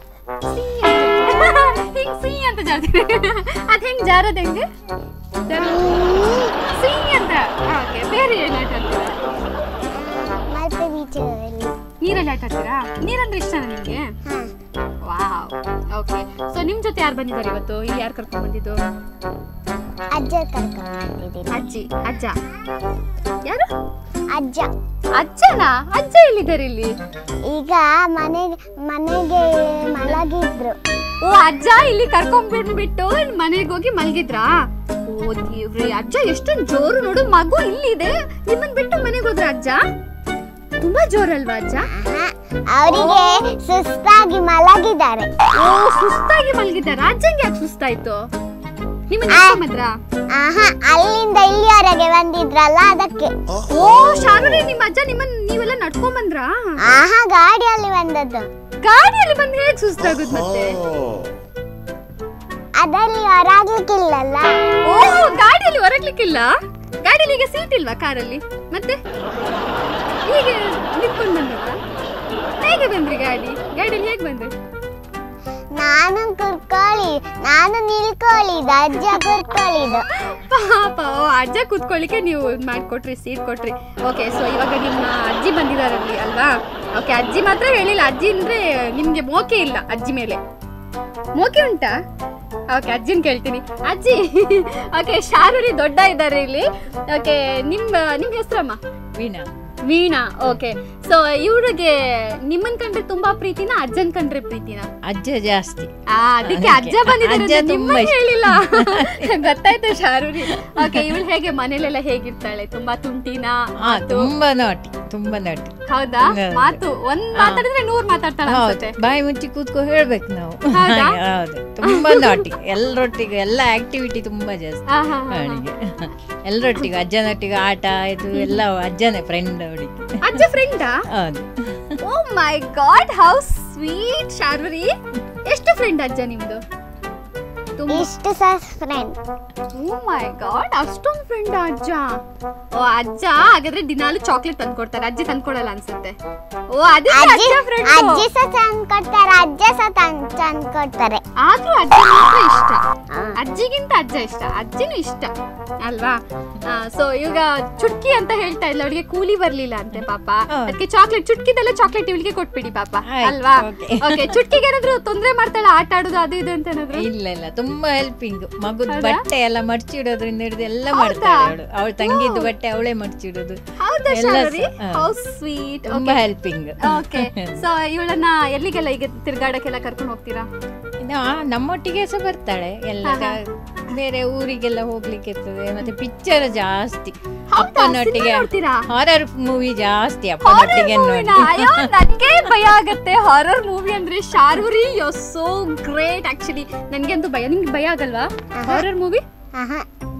ಹಿಂಗ್ ಸಿ ಅಂತ ಜಾರ್ತೀರಾ ಅದ್ ಹೆಂಗ್ ಜಾರದ್ ಹೆಂಗೆ ಜಾರ- ಸಿ ಅಂತ ಓಕೆ ಬೇರೆ ಏನ್ ಆಟ ಆಡ್ತೀರಾ ಮತ್ತೆ ಬೀಚಲ್ಲಿ ನೀರಲ್ಲಿ ಆಟ ಆಡ್ತೀರಾ ನೀರಂದ್ರೆ ಇಷ್ಟನಾ ನಿಮ್ಗೆ ಹಾ ವಾವ್ ಓಕೆ ಸೊ ನಿಮ್ ಜೊತೆ ಯಾರು ಬಂದಿದ್ದಾರೆ ಇವತ್ತು ಇಲ್ಲಿ ಯಾರು ಕರ್ಕೊಂಡ್ ಬಂದಿದ್ದು ಅಜ್ಜ ಕರ್ಕೊಂಡು ಬಂದಿದ್ದೀನಿ ಅಜ್ಜಿ ಅಜ್ಜ ಯಾರು ಅಜ್ಜ ಅಜ್ಜನಾ ಅಜ್ಜ ಎಲ್ಲಿದ್ದಾರೆ ಇಲ್ಲಿ ಈಗ ಮನೆಗೆ ಮನೆಗೆ ಮಲಗಿದ್ರು ಓ ಅಜ್ಜ ಇಲ್ಲಿ ಕರ್ಕೊಂಡ್ ಬಿಟ್ಬಿಟ್ಟು ಮನೆಗೆ ಹೋಗಿ ಮಲ್ಗಿದ್ರಾ ಓ ದೇವ್ರೆ ಅಜ್ಜ ಎಷ್ಟೊಂದ್ ಜೋರು ನೋಡು ಮಗು ಇಲ್ಲಿದೆ ನಿಮ್ಮನ್ ಬಿಟ್ಟು ಮನೆಗೆ ಹೋದ್ರ ಅಜ್ಜ ತುಂಬಾ ಜೋರಲ್ವಾ ಅಜ್ಜ ಆಹಾ, ಅವರಿಗೆ ಸುಸ್ತಾಗಿ ಮಲಗಿದ್ದಾರೆ ಓ ಸುಸ್ತಾಗಿ ಮಲ್ಗಿದ್ದಾರ ಅಜ್ಜಂಗೆ ಯಾಕೆ ಸುಸ್ತಾಯ್ತು ನಿಮ್ಮನ್ನ ಕರ್ಕೊಂಬಂದ್ರಾ? ಆಹಾ ಅಲ್ಲಿಂದ ಇಲ್ಲಿವರೆಗೆ ಬಂದಿದ್ರಲ್ಲ ಅದಕ್ಕೆ ಓ ಶಾರುರಿ ನಿಮ್ಮ ಅಜ್ಜ ನಿಮ್ಮನ್ನ ನೀವೆಲ್ಲ ನಡ್ಕೊಂಡ್ ಬಂದ್ರಾ ಆಹಾ ಗಾಡಿಯಲ್ಲಿ ಬಂದದ್ದು ಗಾಡಿಯಲ್ಲಿ ಬಂದು ಹೇಗ್ ಸುಸ್ತಾಗುದ್ ಮತ್ತೆ ಅದರಲ್ಲಿ ಹೊರಾಗ್ಲಿಕ್ಕಿಲ್ಲಲ್ಲ ಓ ಗಾಡಿಯಲ್ಲಿ ಹೊರಗ್ಲಿಕ್ಕಿಲ್ಲ ಗಾಡಿಯಲ್ಲಿ ಈಗ ಸೀಟ್ ಇಲ್ವಾ ಕಾರಲ್ಲಿ ಮತ್ತೆ ಹೀಗೆ ನಿಂತ್ಕೊಂಡು ಬಂದದ್ದ ಹೇಗೆ ಬಂದ್ರಿ ಗಾಡಿ ಗಾಡಿಯಲ್ಲಿ ಹೇಗೆ ಬಂದ್ರಿ ನಾನು ಕುರ್ಕೊಳ್ಳಿ ನಾನು ನಿಲ್ಕೊಳ್ಳಿದ ಅಜ್ಜ ಕುರ್ಕೊಳ್ಳಿದು ಪಾಪ ಓ ಅಜ್ಜ ಕೂತ್ಕೊಳ್ಳಿಕ್ಕೆ ನೀವು ಇದ್ ಮಾಡ್ಕೊಟ್ರಿ ಸೀಟ್ ಕೊಟ್ರಿ ಓಕೆ ಸೊ ಇವಾಗ ನಿಮ್ಮ ಅಜ್ಜಿ ಬಂದಿದಾರಲ್ಲಿ ಅಲ್ವಾ ಓಕೆ ಅಜ್ಜಿ ಮಾತ್ರ ಹೇಳಿಲ್ಲ ಅಜ್ಜಿ ಅಂದ್ರೆ ನಿಮ್ಗೆ ಮೋಕೆ ಇಲ್ಲ ಅಜ್ಜಿ ಮೇಲೆ ಮೋಕೆ ಉಂಟಾ ಓಕೆ ಅಜ್ಜಿನ ಕೇಳ್ತೀನಿ ಅಜ್ಜಿ ಓಕೆ ಶಾರುರಿ ದೊಡ್ಡ ಇದ್ದಾರೆ ಇಲ್ಲಿ ಓಕೆ ನಿಮ್ಮ ನಿಮ್ಮ ಹೆಸರಮ್ಮ ವೀಣಾ ವೀಣಾ ಓಕೆ ಸೊ ಇವ್ರಿಗೆ ನಿಮ್ಮನ್ ಕಂಡ್ರೆ ತುಂಬಾ ಪ್ರೀತಿನ ಅಜ್ಜನ್ ಕಂಡ್ರೆ ಪ್ರೀತಿನ ಅಜ್ಜ ಜಾಸ್ತಿ ಆ, ಅದಕ್ಕೆ ಅಜ್ಜ ಬಂದಿದ್ದಾರೆ ಅಜ್ಜ ಅಂತ ತುಂಬಾ ನಿಮ್ಮನ್ನ ಇಷ್ಟ. ಹೇಳಿಲ್ಲ ಗೊತ್ತಾಯ್ತು ಶಾರುರಿ ಓಕೆ ಇವಳು ಹೇಗೆ ಮನೇಲೆಲ್ಲ ಹೇಗಿರ್ತಾಳೆ ತುಂಬಾ ತುಂಟಿನ ಹಾ ತುಂಬಾ ನಾಟಿ ತುಂಬಾ ನಾಟಿ ಹೌದಾ ಹೌದು. ಮಾತು ಒಂದ್ ಮಾತಾಡಿದ್ರೆ ನೂರ್ ಮಾತಾಡ್ತಾಳೆ ಹೌದು ಅನ್ಸುತ್ತೆ ಬಾಯಿ ಮುಚ್ಚಿ ಕೂತ್ಕೊ ಹೇಳ್ಬೇಕು ನಾವು ಹೌದಾ? ಹೌದು ತುಂಬಾ ನಾಟಿ ಎಲ್ಲರೊಟ್ಟಿಗೆ ಎಲ್ಲ ಆಕ್ಟಿವಿಟಿ ತುಂಬಾ ಜಾಸ್ತಿ ಆ, ಹಾ, ಹಾ, ಹಾ. ಅವಳಿಗೆ ಎಲ್ಲರೊಟ್ಟಿಗೆ ಅಜ್ಜನೊಟ್ಟಿಗೆ ಆಟ ಇದು ಎಲ್ಲ ಅಜ್ಜನೇ ಫ್ರೆಂಡ್ ಅವಳಿಗೆ ಅಜ್ಜ ಫ್ರೆಂಡಾ ಹೌದು oh my god how sweet Sharvari ಎಷ್ಟು ಫ್ರೆಂಡ್ ಅಜ್ಜ ನಿಮ್ದು ತುಂಬಾ ಇಷ್ಟು ಸಹ ಫ್ರೆಂಡ್ ಓ ಮೈ ಗಾಡ್ ಅಷ್ಟೊಂದು ಫ್ರೆಂಡ್ ಅಜ್ಜ ಓ ಅಜ್ಜ ಹಾಗಾದ್ರೆ ದಿನಾಲು ಚಾಕ್ಲೇಟ್ ತಂದ್ಕೊಡ್ತಾರೆ ಅಜ್ಜಿ ತಂದ್ಕೊಡಲ್ಲ ಅನ್ಸುತ್ತೆ ಓ ಅದಕ್ಕೆ ಅಜ್ಜಿ ಅಜ್ಜ ಫ್ರೆಂಡ್ ಅಜ್ಜಿ ಸಹ ತಂದ್ ಕೊಡ್ತಾರೆ ಅಜ್ಜ ಸಹ ತಂದ್ ತಂದ್ ಕೊಡ್ತಾರೆ ಆದ್ರೂ ಅಜ್ಜಿ ಮಾತ್ರ ಇಷ್ಟ ಹಾ. ಅಜ್ಜಿಗಿಂತ ಅಜ್ಜ ಇಷ್ಟ ಅಜ್ಜಿನೂ ಇಷ್ಟ ಅಲ್ವಾ ಸೊ ಈಗ ಚುಟ್ಕಿ ಅಂತ ಹೇಳ್ತಾ ಇಲ್ಲ ಅವಳಿಗೆ ಕೂಲಿ ಬರ್ಲಿಲ್ಲ ಅಂತೆ ಪಾಪ ಹೌದು. ಅದಕ್ಕೆ ಚಾಕ್ಲೇಟ್ ಚುಟ್ಕಿದೆಲ್ಲ ಚಾಕ್ಲೇಟ್ ಇವಳಿಗೆ ಕೊಟ್ಬಿಡಿ ಪಾಪ ಆಯ್ತು, ಅಲ್ವಾ okay. ಓಕೆ ಚುಟ್ಕಿಗೆ ಏನಾದ್ರು ತೊಂದ್ರೆ ಮಾಡ್ತಾಳ ಆಟ ಆಡುದು ಅದು ಇದು ಅಂತ ಏನಾದ್ರು ಇಲ್ಲ ಇಲ್ಲ ತುಂಬಾ ಹೆಲ್ಪಿಂಗ್ ಮಗುದ್ ಹೌದಾ? ಬಟ್ಟೆ ಎಲ್ಲ ಮಡ್ಚಿಡೋದ್ರಿಂದ ಹಿಡಿದು ಎಲ್ಲ ಹೌದಾ? ಮಾಡ್ತಾಳೆ ಅವಳು ಅವಳ ತಂಗಿದ್ದು ಬಟ್ಟೆ ಅವಳೇ ಮಡ್ಚಿಡೋದು ಹೌದಾ ಎಲ್ಲ ಶಾರರಿ ಸ- ಹಾ. ಹೌ ಸ್ವೀಟ್ ತುಂಬಾ ಹೆಲ್ಪಿಂಗ್ ಓಕೆ ಸೊ ಇವಳನ್ನ ಎಲ್ಲಿಗೆಲ್ಲ ಈಗ ತಿರ್ಗಾಡಕ್ಕೆಲ್ಲ ಕರ್ಕೊಂಡು ಹೋಗ್ತೀರಾ ನಮ್ಮೊಟ್ಟಿಗೆ ಸಹ ಬರ್ತಾಳೆ ಎಲ್ಲ ಹಾ, ಬೇರೆ ಊರಿಗೆಲ್ಲ ಹೋಗ್ಲಿಕ್ಕೆ ಇರ್ತದೆ ಮತ್ತೆ ಪಿಕ್ಚರ್ ಜಾಸ್ತಿ ಹೌದಾ? ಅಪ್ಪನೊಟ್ಟಿಗೆ ಸಿನಿಮಾ ನೋಡ್ತೀರಾ? ಹಾರರ್ ಮೂವಿ ಜಾಸ್ತಿ ಹಾರರ್ ಅಪ್ಪನೊಟ್ಟಿಗೆ ಮೂವಿನ ನೋಡಿ ಅಯ್ಯೋ ನನ್ಗೆ ಭಯ ಆಗತ್ತೆ ಹಾರರ್ ಮೂವಿ ಅಂದ್ರೆ Sharvari yo so great actually ನನ್ಗಂತೂ ಭಯ ನಿಮ್ಗೆ ಭಯ ಆಗಲ್ವಾ ಹಾರರ್ ಮೂವಿ ಆಹಾ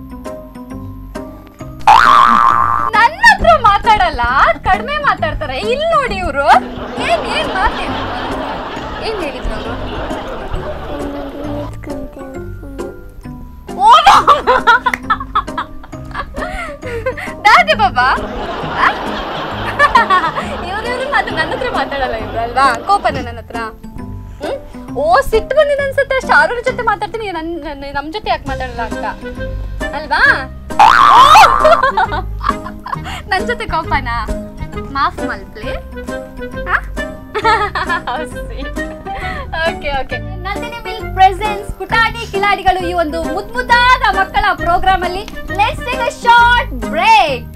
ನನ್ನ ಹತ್ರ ಮಾತಾಡಲ್ಲ ಕಡಿಮೆ ಮಾತಾಡ್ತಾರೆ ಇಲ್ಲಿ ನೋಡಿ ಇವರು ಏನ್ ಏನ್ ಮಾತೇನು ಏನ್ ಹೇಳಿದ್ರು ಅವರು ದಾದಿ ಬಾಬಾ ಇವ್ರು ಇವ್ರು ಮಾತು ನನ್ನ ಹತ್ರ ಮಾತಾಡಲ್ಲ ಇವ್ರು ಅಲ್ವಾ ಕೋಪನ ನನ್ನ ಹತ್ರ ಹ್ಮ್? ಓ ಸಿಟ್ಟು ಬಂದಿದೆ ಅನ್ಸುತ್ತೆ ಶಾರೂರ್ ಜೊತೆ ಮಾತಾಡ್ತೀನಿ ನನ್ ನನ್- ನಮ್ ಜೊತೆ ಯಾಕೆ ಮಾತಾಡಲ್ಲ ಅಂತ ಅಲ್ವಾ ನನ್ ಜೊತೆ ಕೋಪನಾ ಮಾಫ್ ಮಲ್ಪ್ಲೆ okay okay Nandini milk presents ಪುಟಾಣಿ ಕಿಲಾಡಿಗಳು ಈ ಒಂದು ಮುದ್ ಮುದ್ದಾದ ಮಕ್ಕಳ ಪ್ರೋಗ್ರಾಮ್ ಅಲ್ಲಿ let's take a short break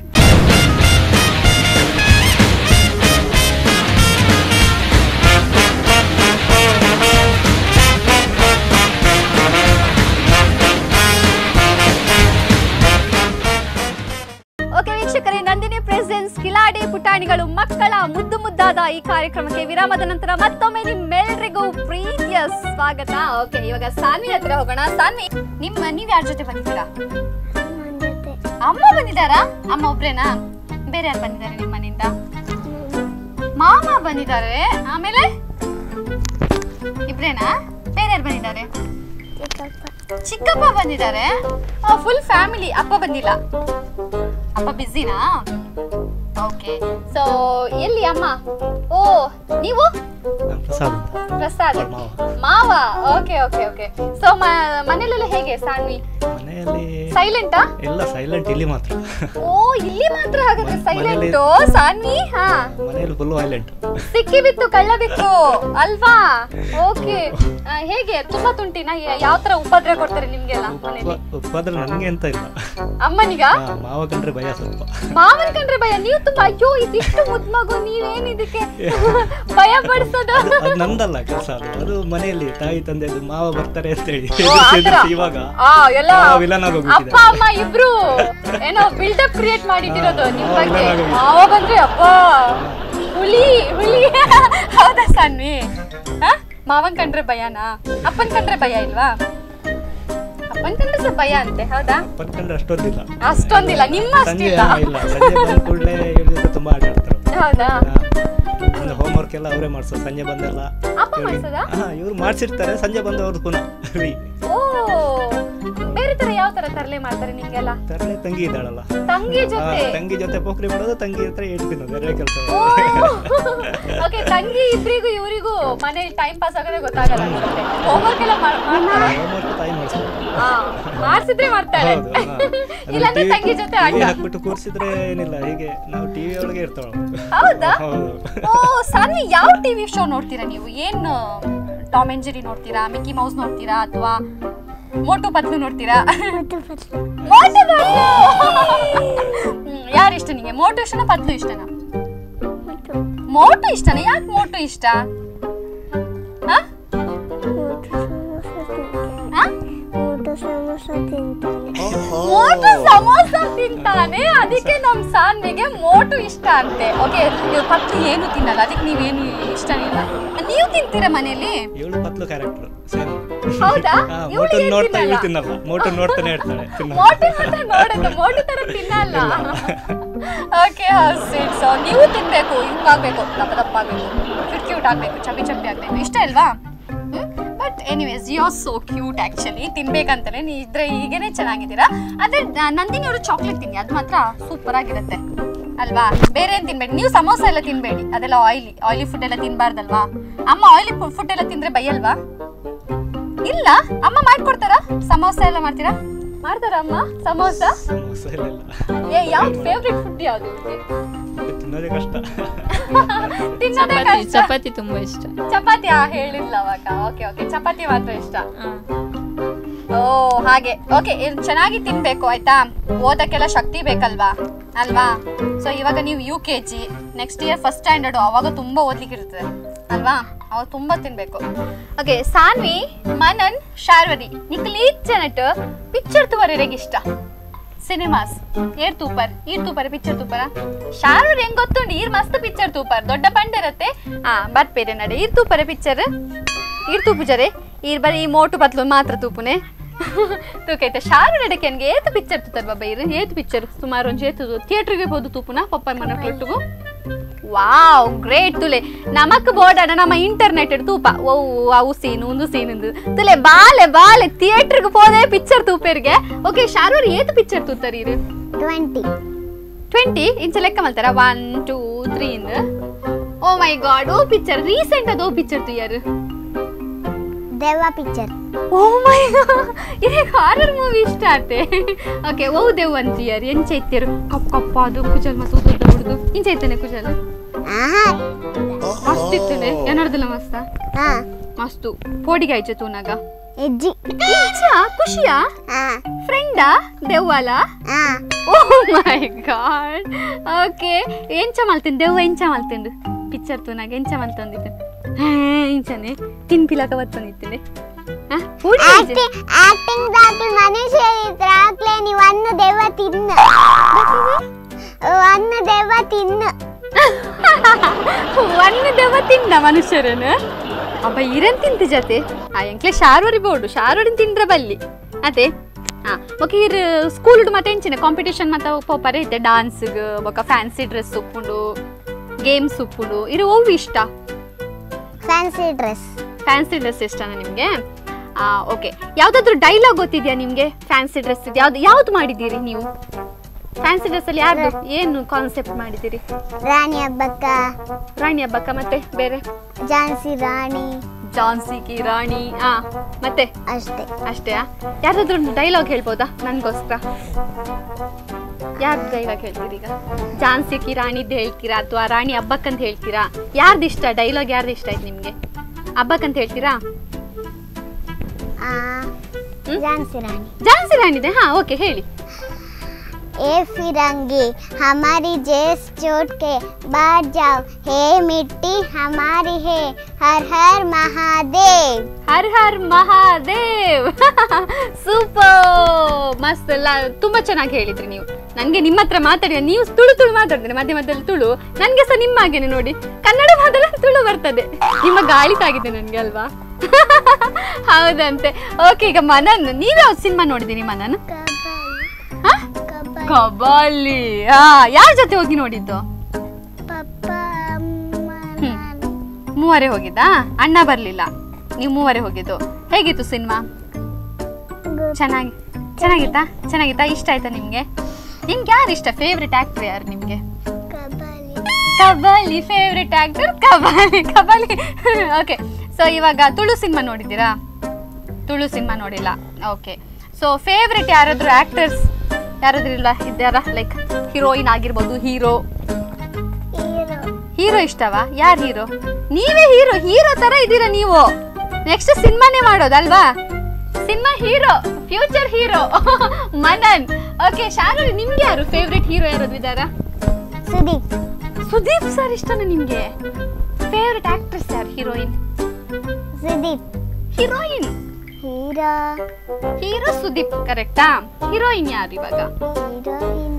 okay ವೀಕ್ಷಕರೇ ನಂದಿನಿ ಪ್ರೆಸೆನ್ಸ್ ಕಿಲಾಡಿ ಪುಟಾಣಿಗಳು ಮಕ್ಕಳ ಮುದ್ದು ಮುದ್ದಾದ ಈ ಕಾರ್ಯಕ್ರಮಕ್ಕೆ ವಿರಾಮದ ನಂತರ ಮತ್ತೊಮ್ಮೆ ನಿಮ್ಮೆಲ್ಲರಿಗೂ ಪ್ರೀತಿಯ ಸ್ವಾಗತ ಓಕೆ ಇವಾಗ ಸಾನ್ವಿ ಹತ್ರ ಹೋಗೋಣ ಸಾನ್ವಿ ನಿಮ್ಮ ನೀವ್ ಯಾರ ಜೊತೆ ಬಂದಿದ್ದೀರಾ ಅಮ್ಮ ಬಂದಿದ್ದಾರಾ ಅಮ್ಮ ಒಬ್ರೇನಾ ಬೇರೆ ಯಾರು ಬಂದಿದ್ದಾರೆ ನಿಮ್ಮ ಮನೆಯಿಂದ ಮಾಮ ಬಂದಿದ್ದಾರೆ ಆಮೇಲೆ ಇಬ್ರೇನಾ ಬೇರೆ ಯಾರು ಬಂದಿದ್ದಾರೆ ಚಿಕ್ಕಪ್ಪ ಬಂದಿದ್ದಾರೆ ಫುಲ್ ಫ್ಯಾಮಿಲಿ ಅಪ್ಪ ಬಂದಿಲ್ಲ ಅಪ್ಪ ಬಿಸಿನಾ ಓಕೆ ಸೊ ಎಲ್ಲಿ ಅಮ್ಮ ಓ ನೀವು ನಾನು ಪ್ರಸಾದ್ ಅಂತ ಪ್ರಸಾದ್ ಅವ್ರ ಮಾವ ಮಾವ ಓಕೆ ಓಕೆ ಓಕೆ ಸೊ ಮನೇಲೆಲ್ಲ ಹೇಗೆ ಸಾನ್ವಿ ಮನೆಯಲ್ಲಿ ಸೈಲೆಂಟಾ ಎಲ್ಲ ಸೈಲೆಂಟ್ ಇಲ್ಲಿ ಮಾತ್ರ ಓ ಇಲ್ಲಿ ಮಾತ್ರ ಹಾಗಾದ್ರೆ ಮ- ಸೈಲೆಂಟ್ ಮನೇಲಿ- ಸಾನ್ವಿ ಹಾ ಮನೆಯಲ್ಲಿ ಫುಲ್ ವೈಲೆಂಟ್ ಸಿಕ್ಕಿ ಬಿತ್ತು ಕಳ್ಳ ಬಿತ್ತು ಅಲ್ವಾ ಓಕೆ ಹೇಗೆ ತುಂಬಾ ತುಂಟಿನ ಯಾವ ತರ ಉಪದ್ರ ಕೊಡ್ತಾರೆ ನಿಮ್ಗೆಲ್ಲ ಮನೇಲಿ ಉಪದ್ರ ನನಗೆ ಅಂತ ಇಲ್ಲ ಅಮ್ಮನಿಗ ಹಾ, ಮಾವ ಕಂಡ್ರೆ ಭಯ ಸ್ವಲ್ಪ ಮಾವನ್ ಕಂಡ್ರೆ ಭಯ ನೀವು ತುಂಬಾ ಅಯ್ಯೋ ಇದಿಷ್ಟು ಮುದ್ ಮಗು ನೀವೇನ್ ಇದಕ್ಕೆ ಭಯ ಪಡಿಸೋದು ಅದು ನಂದಲ್ಲ ಕೆಲಸ ಅದು ಅದು ಮನೆಯಲ್ಲಿ ತಾಯಿ ತಂದೆದು ಮಾವ ಬರ್ತಾರೆ ಅಂತ ಹೇಳಿ ಓ, ಆ ಥರ. ಇವಾಗ ಆ, ಎಲ್ಲ ಮಾವ ವಿಲನ್ ಆಗೋಗ್ಬಿಟ್ಟಿದೆ. ಅಪ್ಪ ಅಮ್ಮ ಇಬ್ರು ಏನೋ ಬಿಲ್ಡಪ್ ಕ್ರಿಯೇಟ್ ಮಾಡಿಟ್ಟಿರೋದು ಹಾ, ನಿಮ್ ಮಾವ ಬಗ್ಗೆ villain ಆಗೋಗಿದೆ. ಮಾವ ಬಂದ್ರೆ ಅಪ್ಪ ಹುಲಿ ಹುಲಿ ಹೌದಾ ಸನ್ವಿ ಹ? ಮಾವನ್ ಕಂಡ್ರೆ ಭಯನಾ ಅಪ್ಪನ್ ಕಂಡ್ರೆ ಭಯ ಇಲ್ವಾ ಅಪ್ಪನ ಕಂಡ್ರೆ ಸ್ವಲ್ಪ ಭಯ ಅಂತೆ ಹೌದಾ ಪಟ್ಕೊಂಡ್ರೆ ಅಷ್ಟೊಂದಿಲ್ಲ ಅಷ್ಟೊಂದಿಲ್ಲ ನಿಮ್ಮ ಸಂಜೆ ಅಷ್ಟಿಲ್ಲ ಹಾ, ಇಲ್ಲ ಸಂಜೆ ಬಂದ ಕೂಡಲೇ ಇವ್ರ ಜೊತೆ ತುಂಬಾ ಆಟ ಆಡ್ತಾರೆ ಹೌದಾ ಹೋಮ್ ವರ್ಕ್ ಎಲ್ಲ ಅವರೇ ಮಾಡ್ಸೋದು ಸಂಜೆ ಬಂದೆಲ್ಲ ಅಪ್ಪ ಮಾಡ್ಸೋದಾ ಹಾ ಇವ್ರು ಮಾಡ್ಸಿರ್ತಾರೆ ಸಂಜೆ ಬಂದು ಅವ್ರದ್ದು ಪುನಃ ರೀ ಓ ಬೇರೆ ತರ ಯಾವ ತರ ತರಲೆ ಮಾಡ್ತಾರೆ ನಿಮ್ಗೆಲ್ಲ ತರಲೆ ತಂಗಿ ಇದ್ದಾಳಲ್ಲ ತಂಗಿ ಹಾ, ಜೊತೆ ತಂಗಿ ಜೊತೆ ಪೋಖ್ರಿ ಮಾಡೋದು ತಂಗಿ ಹತ್ರ ಏಟ್ ತಿನ್ನೋದು ಎರಡೇ ಕೆಲಸ ಓಕೆ ತಂಗಿ ಇಬ್ರಿಗೂ ಇವರಿಗೂ ಮನೇಲಿ ಟೈಮ್ ಪಾಸ್ ಆಗೋದೇ ಗೊತ್ತಾಗಲ್ಲ ಅನ್ಸುತ್ತೆ ಹೋಮ್ವರ್ಕ್ ಎಲ್ಲ ಮಾಡ್- ಮಾಡ್ತಾರಾ? ಹೋಮ್ ವರ್ಕ್ ತಾಯಿ ಮಾಡ್ಸೋದು ಹಾ, ಮಾಡ್ಸಿದ್ರೆ ಮಾಡ್ತಾಳೆ ಹೌದು ಹಾ. ಅಂದ್ರೆ ಇಲ್ಲಾಂದ್ರೆ TV ತಂಗಿ ಜೊತೆ ಆಟ TV ಹಾಕ್ಬಿಟ್ಟು ಕೂರ್ಸಿದ್ರೆ ಏನಿಲ್ಲ ಹೀಗೆ ನಾವು ಟಿವಿ ಒಳಗೆ ಇರ್ತಾಳ ಹೌದಾ ಹೌದು ಓ ಸಾನ್ವಿ ಯಾವ ಟಿವಿ ಶೋ ನೋಡ್ತೀರಾ ನೀವು ಏನ್ ಟಾಮ್ ಅಂಡ್ ಜೆರಿ ನೋಡ್ತೀರಾ ಮಿಕ್ಕಿ ಮೌಸ್ ನೋಡ್ತೀರಾ ಅಥವಾ ಮೋಟು ಪತ್ಲು ನೋಡ್ತೀರಾ ಮೋಟು ಪತ್ಲು ಯಾರು ಇಷ್ಟ ನಿಂಗೆ ಮೋಟು ಇಷ್ಟನಾ ಪತ್ಲು ಇಷ್ಟನಾ ಮೋಟು ಇಷ್ಟನಾ ಯಾಕೆ ಮೋಟು ಇಷ್ಟ ಆ? ಆ? ಮೋಟು ಸಮೋಸ ತಿಂತಾನೆ ಅದಕ್ಕೆ ನಮ್ ಸಾನ್ವಿಗೆ ಮೋಟು ಇಷ್ಟ ಅಂತೆ ಓಕೆ ಪತ್ಲು ಏನು ತಿನ್ನಲ್ಲ ಅದಕ್ಕೆ ನೀವೇನು ಇಷ್ಟ ಇಲ್ಲ ನೀವು ತಿಂತೀರಾ ಮನೇಲಿ ಇವಳು ಪತ್ಲು ಕ್ಯಾರೆಕ್ಟರ್ ಸೇಮ್ ಹೌದಾ ಇವ್ಳು ಮೋಟನ್ ಏನ್ ನೋಡ್ತಾ ಇವಳು ತಿನ್ನಲ್ಲ? ತಿನ್ನಲ್ಲ ಮೋಟನ್ ನೋಡ್ತಾನೆ ಇರ್ತಾಳೆ ತಿನ್ನಲ್ಲ ಮೋಟು ಮಾತ್ರ ನೋಡುತ್ತೆ ಮೋಟು ತರ ತಿನ್ನಲ್ಲ ಓಕೆ ಸ್ವೀಟ್ ಸೊ ನೀವು ತಿನ್ಬೇಕು ಹಿಂಗಾಗ್ಬೇಕು ದಪ್ಪ ದಪ್ಪ ಆಗ್ಬೇಕು ಕ್ಯೂಟ್ ಕ್ಯೂಟ್ ಆಗ್ಬೇಕು ಚಪ್ಪಿ ಚಪ್ಪಿ ಆಗ್ಬೇಕು ಇಷ್ಟ ಅಲ್ವಾ but anyways you are so cute actually ತಿನ್ಬೇಕಂತಾನೆ ನೀ ಇದ್ರೆ ಈಗೇನೆ ಚೆನ್ನಾಗಿದ್ದೀರಾ ಅದೇ ನ- ನಂದಿನಿ ಅವರು ಚಾಕ್ಲೇಟ್ ತಿನ್ನಿ ಅದು ಮಾತ್ರ ಸೂಪರ್ ಆಗಿರುತ್ತೆ ಅಲ್ವಾ ಬೇರೆ ಏನು ತಿನ್ಬೇಡಿ ನೀವು ಸಮೋಸ ಎಲ್ಲ ತಿನ್ಬೇಡಿ ಅದೆಲ್ಲ ಆಯಿಲಿ ಆಯಿಲಿ ಫುಡ್ ಎಲ್ಲ ತಿನ್ಬಾರ್ದಲ್ವಾ ಅಮ್ಮ ಆಯಿಲಿ ಫುಡ್ ಎಲ್ಲ ತಿಂದ್ರೆ ಬೈಯಲ್ವಾ ಇಲ್ಲ ಅಮ್ಮ ಮಾಡ್ಕೊಡ್ತಾರಾ ಸಮೋಸ ಎಲ್ಲ ಮಾಡ್ತೀರಾ ಮಾಡ್ತಾರಾ ಅಮ್ಮ ಸಮೋಸ ಸಮೋಸ ಇಲ್ಲ ಇಲ್ಲ ಏ ಯಾವ್ದು ಫೇವ್ರೆಟ್ ಫುಡ್ ಯಾವ್ದು ಇವ್ರಿಗೆ? ತಿನ್ನೋದೇ ಕಷ್ಟ ತಿನ್ನೋದೇ ಚಪಾತಿ ಕಷ್ಟ. ಚಪಾತಿ ತುಂಬಾ ಇಷ್ಟ ಚಪಾತಿ ಆ, ಹೇಳಿಲ್ಲ ಅವಾಗ ಓಕೆ ಓಕೆ ಚಪಾತಿ ಮಾತ್ರ ಇಷ್ಟ ಹಾ. ಓ ಹಾಗೆ ಓಕೆ ಚೆನ್ನಾಗಿ ತಿನ್ಬೇಕು ಆಯ್ತಾ ಓದಕ್ಕೆಲ್ಲ ಶಕ್ತಿ ಬೇಕಲ್ವಾ ಅಲ್ವಾ ಸೊ ಇವಾಗ ನೀವು U K G next year first standard ಅವಾಗ ತುಂಬಾ ಓದ್ಲಿಕ್ಕೆ ಇರ್ತದೆ ಅಲ್ವಾ ಅವಾಗ ತುಂಬಾ ತಿನ್ಬೇಕು ಓಕೆ ಸಾನ್ವಿ ಮನನ್ ಶಾರ್ವರಿ ನಿಕ್ಲು ಈತ್ ಜನಟ್ ಪಿಕ್ಚರ್ ತುವರೆಗೆ ಇಷ್ಟ ಸಿನಿಮಾಸ್ ಏರ್ ತೂಪರ್ ಈರ್ ತೂಪರ್ ಪಿಕ್ಚರ್ ತೂಪರ ಶಾರ್ವರಿ ಹೆಂಗ್ ಗೊತ್ತುಂಡು ಈರ್ ಮಸ್ತ್ ಪಿಕ್ಚರ್ ತೂಪರ್ ದೊಡ್ಡ ಪಂಡಿರತ್ತೆ ಆ ಬರ್ಪೇರೆ ನಡೆ ಈರ್ ತೂಪರ ಪಿಕ್ಚರ್ ಈರ್ ತೂಪು ಜರೆ ಈರ್ ಬರೀ ಈ ಮೋಟು ಬತ್ಲು ಮಾತ್ರ ತೂಪುನೆ ತೂಕೈತೆ ಶಾರು ನಡಕ್ಕೆ ನನಗೆ ಏತು ಪಿಕ್ಚರ್ ತೂತಾರೆ ಬಾಬಾ ಇರು ಏತು ಪಿಕ್ಚರ್ ಸುಮಾರು ಒಂದು ಏತು ಥಿಯೇಟ್ರಿಗೆ ಹೋದು ತೂಪುನ ಪಪ್ಪ ಮನಕ್ಕೊಟ್ಟಿಗೂ ವಾವ್ ಗ್ರೇಟ್ ತುಲೆ ನಮಕ್ ಬೋರ್ಡನ ನಮ್ಮ ಇಂಟರ್ನೆಟ್ ತೂಪ ಓ ಅವು ಸೀನು ಒಂದು ಸೀನು ತುಲೆ ಬಾಲೆ ಬಾಲೆ ಥಿಯೇಟ್ರಿಗೆ ಹೋದೆ ಪಿಕ್ಚರ್ ತೂಪೇರ್ಗೆ ಓಕೆ ಶಾರೂರ್ ಏತು ಪಿಕ್ಚರ್ ತೂತಾರಿ ಇರು ಟ್ವೆಂಟಿ ಟ್ವೆಂಟಿ ಇಂಚ ಲೆಕ್ಕ ಮಾಡ್ತಾರ ಒನ್ ಟೂ ತ್ರೀ ಇಂದ oh my god oh picture recent ಅದು ಓ ಪಿಕ್ಚರ್ ತುಯ್ಯಾರು ದೆವ್ವ ಪಿಕ್ಚರ್ ಓ ಮೈ ಇದು ಹಾರರ್ ಮೂವಿ ಇಷ್ಟ ಆತೆ ಓಕೆ ಓ ದೇವ್ ಅಂತೀಯಾರು ಎಂಚ ಐತಿಯರು ಕಪ್ ಕಪ್ಪ ಅದು ಕುಜಲ್ ಮತ್ತು ಉದ್ದ ಹುಡ್ದು ಇಂಚ ಐತಾನೆ ಕುಜಲ್ ಆಹಾ ಮಸ್ತ್ ಇತ್ತನೆ ಏನರ್ದಿಲ್ಲ ಮಸ್ತ ಹಾ ಮಸ್ತು ಪೋಡಿಗೆ ಆಯ್ತು ತೂನಾಗ ಹೆಜ್ಜಿ ಇಂಚ ಖುಷಿಯಾ ಹಾ ಫ್ರೆಂಡಾ ದೆವ್ವಲ ಹಾ ಓ ಮೈ ಗಾಡ್ ಓಕೆ ಎಂಚ ಮಲ್ತೀನಿ ದೆವ್ವ ಎಂಚ ಮಲ್ತಿಂಡು ಪಿಕ್ಚರ್ ತೂನಾಗ ಎಂಚ ಮಲ್ತೊಂದಿತ್ತು ಹಾ ಇಂಚನೆ ತಿನ್ಪಿಲಕ ಬತ್ತೊಂದಿತ್ತಿಂಡೆ ಆಕ್ಟಿಂಗ್ ಆಕ್ಟಿಂಗ್ ದಾಖಲೆ ಮನುಷ್ಯ ಇದ್ರೆ ಆಗ್ಲೇ ನೀವು ಅನ್ನ ದೆವ್ವ ತಿನ್ನ ಅನ್ನ ದೆವ್ವ ತಿನ್ನ ಒಣ್ಣ ದೆವ್ವ ತಿಂದ ಮನುಷ್ಯರನ್ನು ಅಬ್ಬ ಇರನ್ ತಿಂತ ಜತೆ ಆ ಎಂಕ್ಲೆ ಶಾರ್ವರಿ ಬೋರ್ಡು ಶಾರ್ವರಿ ತಿಂದ್ರ ಬಲ್ಲಿ ಅದೇ ಹಾ ಒಕೆ ಇರ್ ಸ್ಕೂಲ್ ಮತ್ತೆ ಎಂಚಿನ ಕಾಂಪಿಟೇಷನ್ ಮತ್ತೆ ಪೋಪರೆ ಐತೆ ಡಾನ್ಸ್ಗ್ ಬೊಕ ಫ್ಯಾನ್ಸಿ ಡ್ರೆಸ್ ಉಪ್ಪುಂಡು ಗೇಮ್ಸ್ ಉಪ್ಪುಂಡು ಇರು ಓವು ಇಷ್ಟ ಫ್ಯಾನ್ಸಿ ಡ್ರೆಸ್ ಫ್ಯಾನ್ಸಿ ಡ್ರೆಸ್ ಇಷ್ಟನಾ ನಿಮಗೆ ಓಕೆ ಯಾವುದಾದ್ರೂ ಡೈಲಾಗ್ ಗೊತ್ತಿದೆಯಾ ನಿಮಗೆ ಫ್ಯಾನ್ಸಿ ಡ್ರೆಸ್ ಯಾವ್ದು ಯಾವ್ದು ಮಾಡಿದ್ದೀರಿ ನೀವು ಫ್ಯಾನ್ಸಿ ಡ್ರೆಸ್ಸಲ್ಲಿ ಯಾರ್ದು ಏನು ಕಾನ್ಸೆಪ್ಟ್ ಮಾಡಿದ್ದೀರಿ ರಾಣಿ ಹಬ್ಬಕ್ಕ ರಾಣಿ ಹಬ್ಬಕ್ಕ ಮತ್ತೆ ಬೇರೆ ಝಾನ್ಸಿ ರಾಣಿ ಜಾನ್ಸಿ ಕಿ ರಾಣಿ ಆ ಮತ್ತೆ ಅಷ್ಟೇ ಅಷ್ಟೇ ಯಾರಾದ್ರೂ ಒಂದು ಡೈಲಾಗ್ ಹೇಳ್ಬೋದಾ ನನಗೋಸ್ಕರ ಯಾರ್ದು ಡೈಲಾಗ್ ಹೇಳ್ತೀರಿ ಈಗ ಜಾನ್ಸಿ ಕಿ ರಾಣಿದ್ದು ಹೇಳ್ತೀರಾ ಅಥವಾ ರಾಣಿ ಹಬ್ಬಕ್ಕಂತ ಹೇಳ್ತೀರಾ ಯಾರ್ದು ಇಷ್ಟ ಡೈಲಾಗ್ ಯಾರ್ದು ಇಷ್ಟ ಆಯ್ತು ನಿಮಗೆ ಹಬ್ಬಕ್ಕಂತ ಹೇಳ್ತೀರಾ ಆ ಝಾನ್ಸಿ ರಾಣಿ ಜಾನ್ಸಿ ರಾಣಿದೆ ಹಾ ಓಕೆ ಹೇಳಿ ए फिरंगी हमारी जेस चोट के बाहर जाओ हे मिट्टी हमारी है हर हर महादेव ಹರ್ ಹರ್ ಮಹಾದೇವ್ ಸೂಪರ್ ಮಸ್ತ್ ಎಲ್ಲ ತುಂಬಾ ಚೆನ್ನಾಗಿ ಹೇಳಿದ್ರಿ ನೀವು ನನಗೆ ನಿಮ್ಮ ಹತ್ರ ಮಾತಾಡಿ ನೀವು ತುಳು ತುಳು ಮಾತಾಡ್ತೀರಿ ಮಧ್ಯ ಮಧ್ಯದಲ್ಲಿ ತುಳು ನನಗೆ ಸಹ ನಿಮ್ಮ ಹಾಗೇನೆ ನೋಡಿ ಕನ್ನಡ ಮಾತಾಡ ತುಳು ಬರ್ತದೆ ನಿಮ್ಮ ಗಾಳಿ ತಾಗಿದೆ ನನಗೆ ಅಲ್ವಾ ಹೌದಂತೆ ಓಕೆ ಈಗ ಮನನ್ ನೀವ್ ಯಾವ ಸಿನಿಮಾ ನೋಡಿದೀನಿ ಮನನ್ ಹಾ? ಕಬಾಲಿ ಹಾ ಯಾರ ಜೊತೆ ಹೋಗಿ ನೋಡಿದ್ದು ಪಪ್ಪ ಅಮ್ಮ ಹ್ಮ್. ನಾನು ಮೂವರೇ ಹೋಗಿದ್ದಾ ಅಣ್ಣ ಬರ್ಲಿಲ್ಲ ನೀವು ಮೂವರೇ ಹೋಗಿದ್ದು ಹೇಗಿತ್ತು ಸಿನಿಮಾ ಚೆನ್ನಾಗಿ ಚೆನ್ನಾಗಿತ್ತಾ ಚೆನ್ನಾಗಿತ್ತಾ ಇಷ್ಟ ಆಯ್ತಾ ನಿಮ್ಗೆ ನಿಮ್ಗೆ ಯಾರು ಇಷ್ಟ ಫೇವ್ರೆಟ್ ಆಕ್ಟರ್ ಯಾರು ನಿಮ್ಗೆ Kabali Kabali favourite actor Kabali Kabali okay so ಇವಾಗ ತುಳು ಸಿನಿಮಾ ನೋಡಿದ್ದೀರಾ ತುಳು ಸಿನಿಮಾ ನೋಡಿಲ್ಲ ಓಕೆ ಸೊ ಫೇವ್ರೆಟ್ ಯಾರಾದ್ರೂ ಆಕ್ಟರ್ಸ್ ಯಾರಾದ್ರೂ ಇಲ್ಲ ಇದ್ದಾರಾ ಲೈಕ್ ಹೀರೋಯಿನ್ ಆಗಿರ್ಬೋದು ಹೀರೋ ಹೀರೋ ಹೀರೋ ಇಷ್ಟವಾ ಯಾರು ಹೀರೋ ನೀವೇ ಹೀರೋ ಹೀರೋ ತರ ಇದ್ದೀರಾ ನೀವು ನೆಕ್ಸ್ಟ್ ಸಿನಿಮಾನೇ ಮಾಡೋದಲ್ವಾ cinema hero future hero Manan okay Sharu ನಿಮ್ಗೆ ಯಾರು ಫೇವ್ರೆಟ್ ಹೀರೋ ಯಾರಾದ್ರು ಇದ್ದಾರಾ ಸುದೀಪ್ ಸುದೀಪ್ ಸರ್ ಇಷ್ಟನಾ ನಿಮ್ಗೆ ಫೇವ್ರೆಟ್ ಆಕ್ಟ್ರೆಸ್ ಯಾರು heroine Sudeep heroine hero hero Sudeep ಕರೆಕ್ಟಾ ಹೀರೋಯಿನ್ ಯಾರು ಇವಾಗ ಹೀರೋಯಿನ್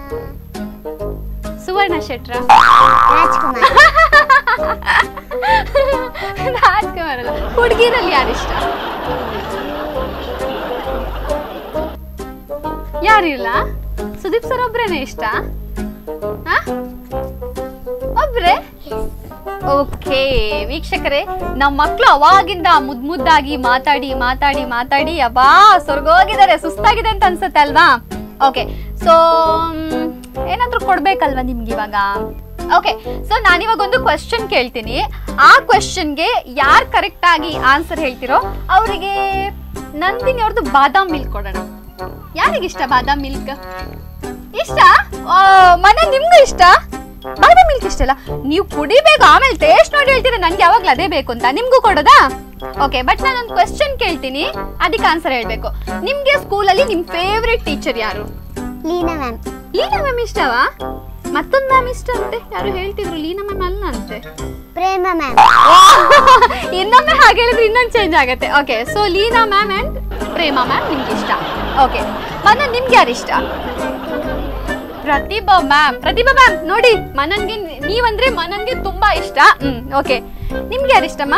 ಸುವರ್ಣ ಶೆಟ್ರ ರಾಜ್ಕುಮಾರ್ ರಾಜ್ಕುಮಾರ್ ಅಲ್ಲ ಹುಡುಗಿರಲ್ಲಿ ಯಾರಿಷ್ಟ ಯಾರಿಲ್ಲ ಸುದೀಪ್ ಸರ್ ಒಬ್ರೇನೆ ಇಷ್ಟ ಆ? ಒಬ್ರೇ ಓಕೆ ವೀಕ್ಷಕರೇ ನಮ್ಮ ಮಕ್ಕಳು ಅವಾಗಿಂದ ಮುದ್ ಮುದ್ದಾಗಿ ಮಾತಾಡಿ ಮಾತಾಡಿ ಮಾತಾಡಿ ಅಬ್ಬಾ ಸ್ವರ್ಗೋಗಿದ್ದಾರೆ ಸುಸ್ತಾಗಿದೆ ಅಂತ ಅನ್ಸುತ್ತೆ ಅಲ್ವಾ ಓಕೆ ಸೊ ಏನಾದ್ರೂ ಕೊಡ್ಬೇಕಲ್ವಾ ನಿಮ್ಗೆ ಇವಾಗ ಓಕೆ ಸೊ ನಾನಿವಾಗ ಒಂದು ಕ್ವೆಶನ್ ಕೇಳ್ತೀನಿ ಆ ಕ್ವೆಶನ್ಗೆ ಯಾರು ಕರೆಕ್ಟ್ ಆಗಿ ಆನ್ಸರ್ ಹೇಳ್ತಿರೋ ಅವರಿಗೆ ನಂದಿನಿ ಅವ್ರದ್ದು ಬಾದಾಮ್ ಮಿಲ್ಕ್ ಕೊಡೋಣ ಯಾರಿಗಿಷ್ಟ ಬಾದಾಮ್ ಮಿಲ್ಕ್ ಇಷ್ಟ ಆ, ಮನೆ ನಿಮ್ಗೂ ಇಷ್ಟ ಬಾದಾಮ್ ಮಿಲ್ಕ್ ಇಷ್ಟ ಅಲ್ಲ ನೀವು ಕುಡಿಬೇಕು ಆಮೇಲೆ ಟೇಸ್ಟ್ ನೋಡಿ ಹೇಳ್ತೀರಾ ನನ್ಗೆ ಯಾವಾಗ್ಲೂ ಅದೇ ಬೇಕು ಅಂತ ನಿಮ್ಗೂ ಕೊಡೋದಾ ಓಕೆ ಬಟ್ ನಾನೊಂದು ಕ್ವೆಶನ್ ಕೇಳ್ತೀನಿ ಅದಕ್ಕೆ ಆನ್ಸರ್ ಹೇಳ್ಬೇಕು ನಿಮ್ಗೆ ಸ್ಕೂಲಲ್ಲಿ ನಿಮ್ ಫೇವ್ರೆಟ್ ಟೀಚರ್ ಯಾರು ಲೀನಾ ಮ್ಯಾಮ್ ಲೀನಾ ಮ್ಯಾಮ್ ಇಷ್ಟವಾ ಮತ್ತೊಂದು ಮ್ಯಾಮ್ ಇಷ್ಟ ಅಂತೆ ಯಾರು ಹೇಳ್ತಿದ್ರು ಲೀನಾ ಮ್ಯಾಮ್ ಅಲ್ಲ ಅಂತೆ ಪ್ರೇಮ ಮ್ಯಾಮ್ ಇನ್ನೊಮ್ಮೆ ಹಾಗೆ ಹೇಳಿದ್ರೆ ಇನ್ನೊಂದು ಚೇಂಜ್ ಆಗುತ್ತೆ okay so Leena ma'am and Prema ma'am ನಿಮ್ಗೆ ಇಷ್ಟ ಓಕೆ ಮನ ನಿಮ್ಗೆ ಯಾರು ಇಷ್ಟ ಪ್ರತಿಭಾ ಮ್ಯಾಮ್ ಪ್ರತಿಭಾ ಮ್ಯಾಮ್ ನೋಡಿ ಮನನ್ಗೆ ನೀವಂದ್ರೆ ಮನನ್ಗೆ ತುಂಬಾ ಇಷ್ಟ ಹ್ಮ್ ಓಕೆ ನಿಮ್ಗೆ ಯಾರು ಇಷ್ಟಮ್ಮ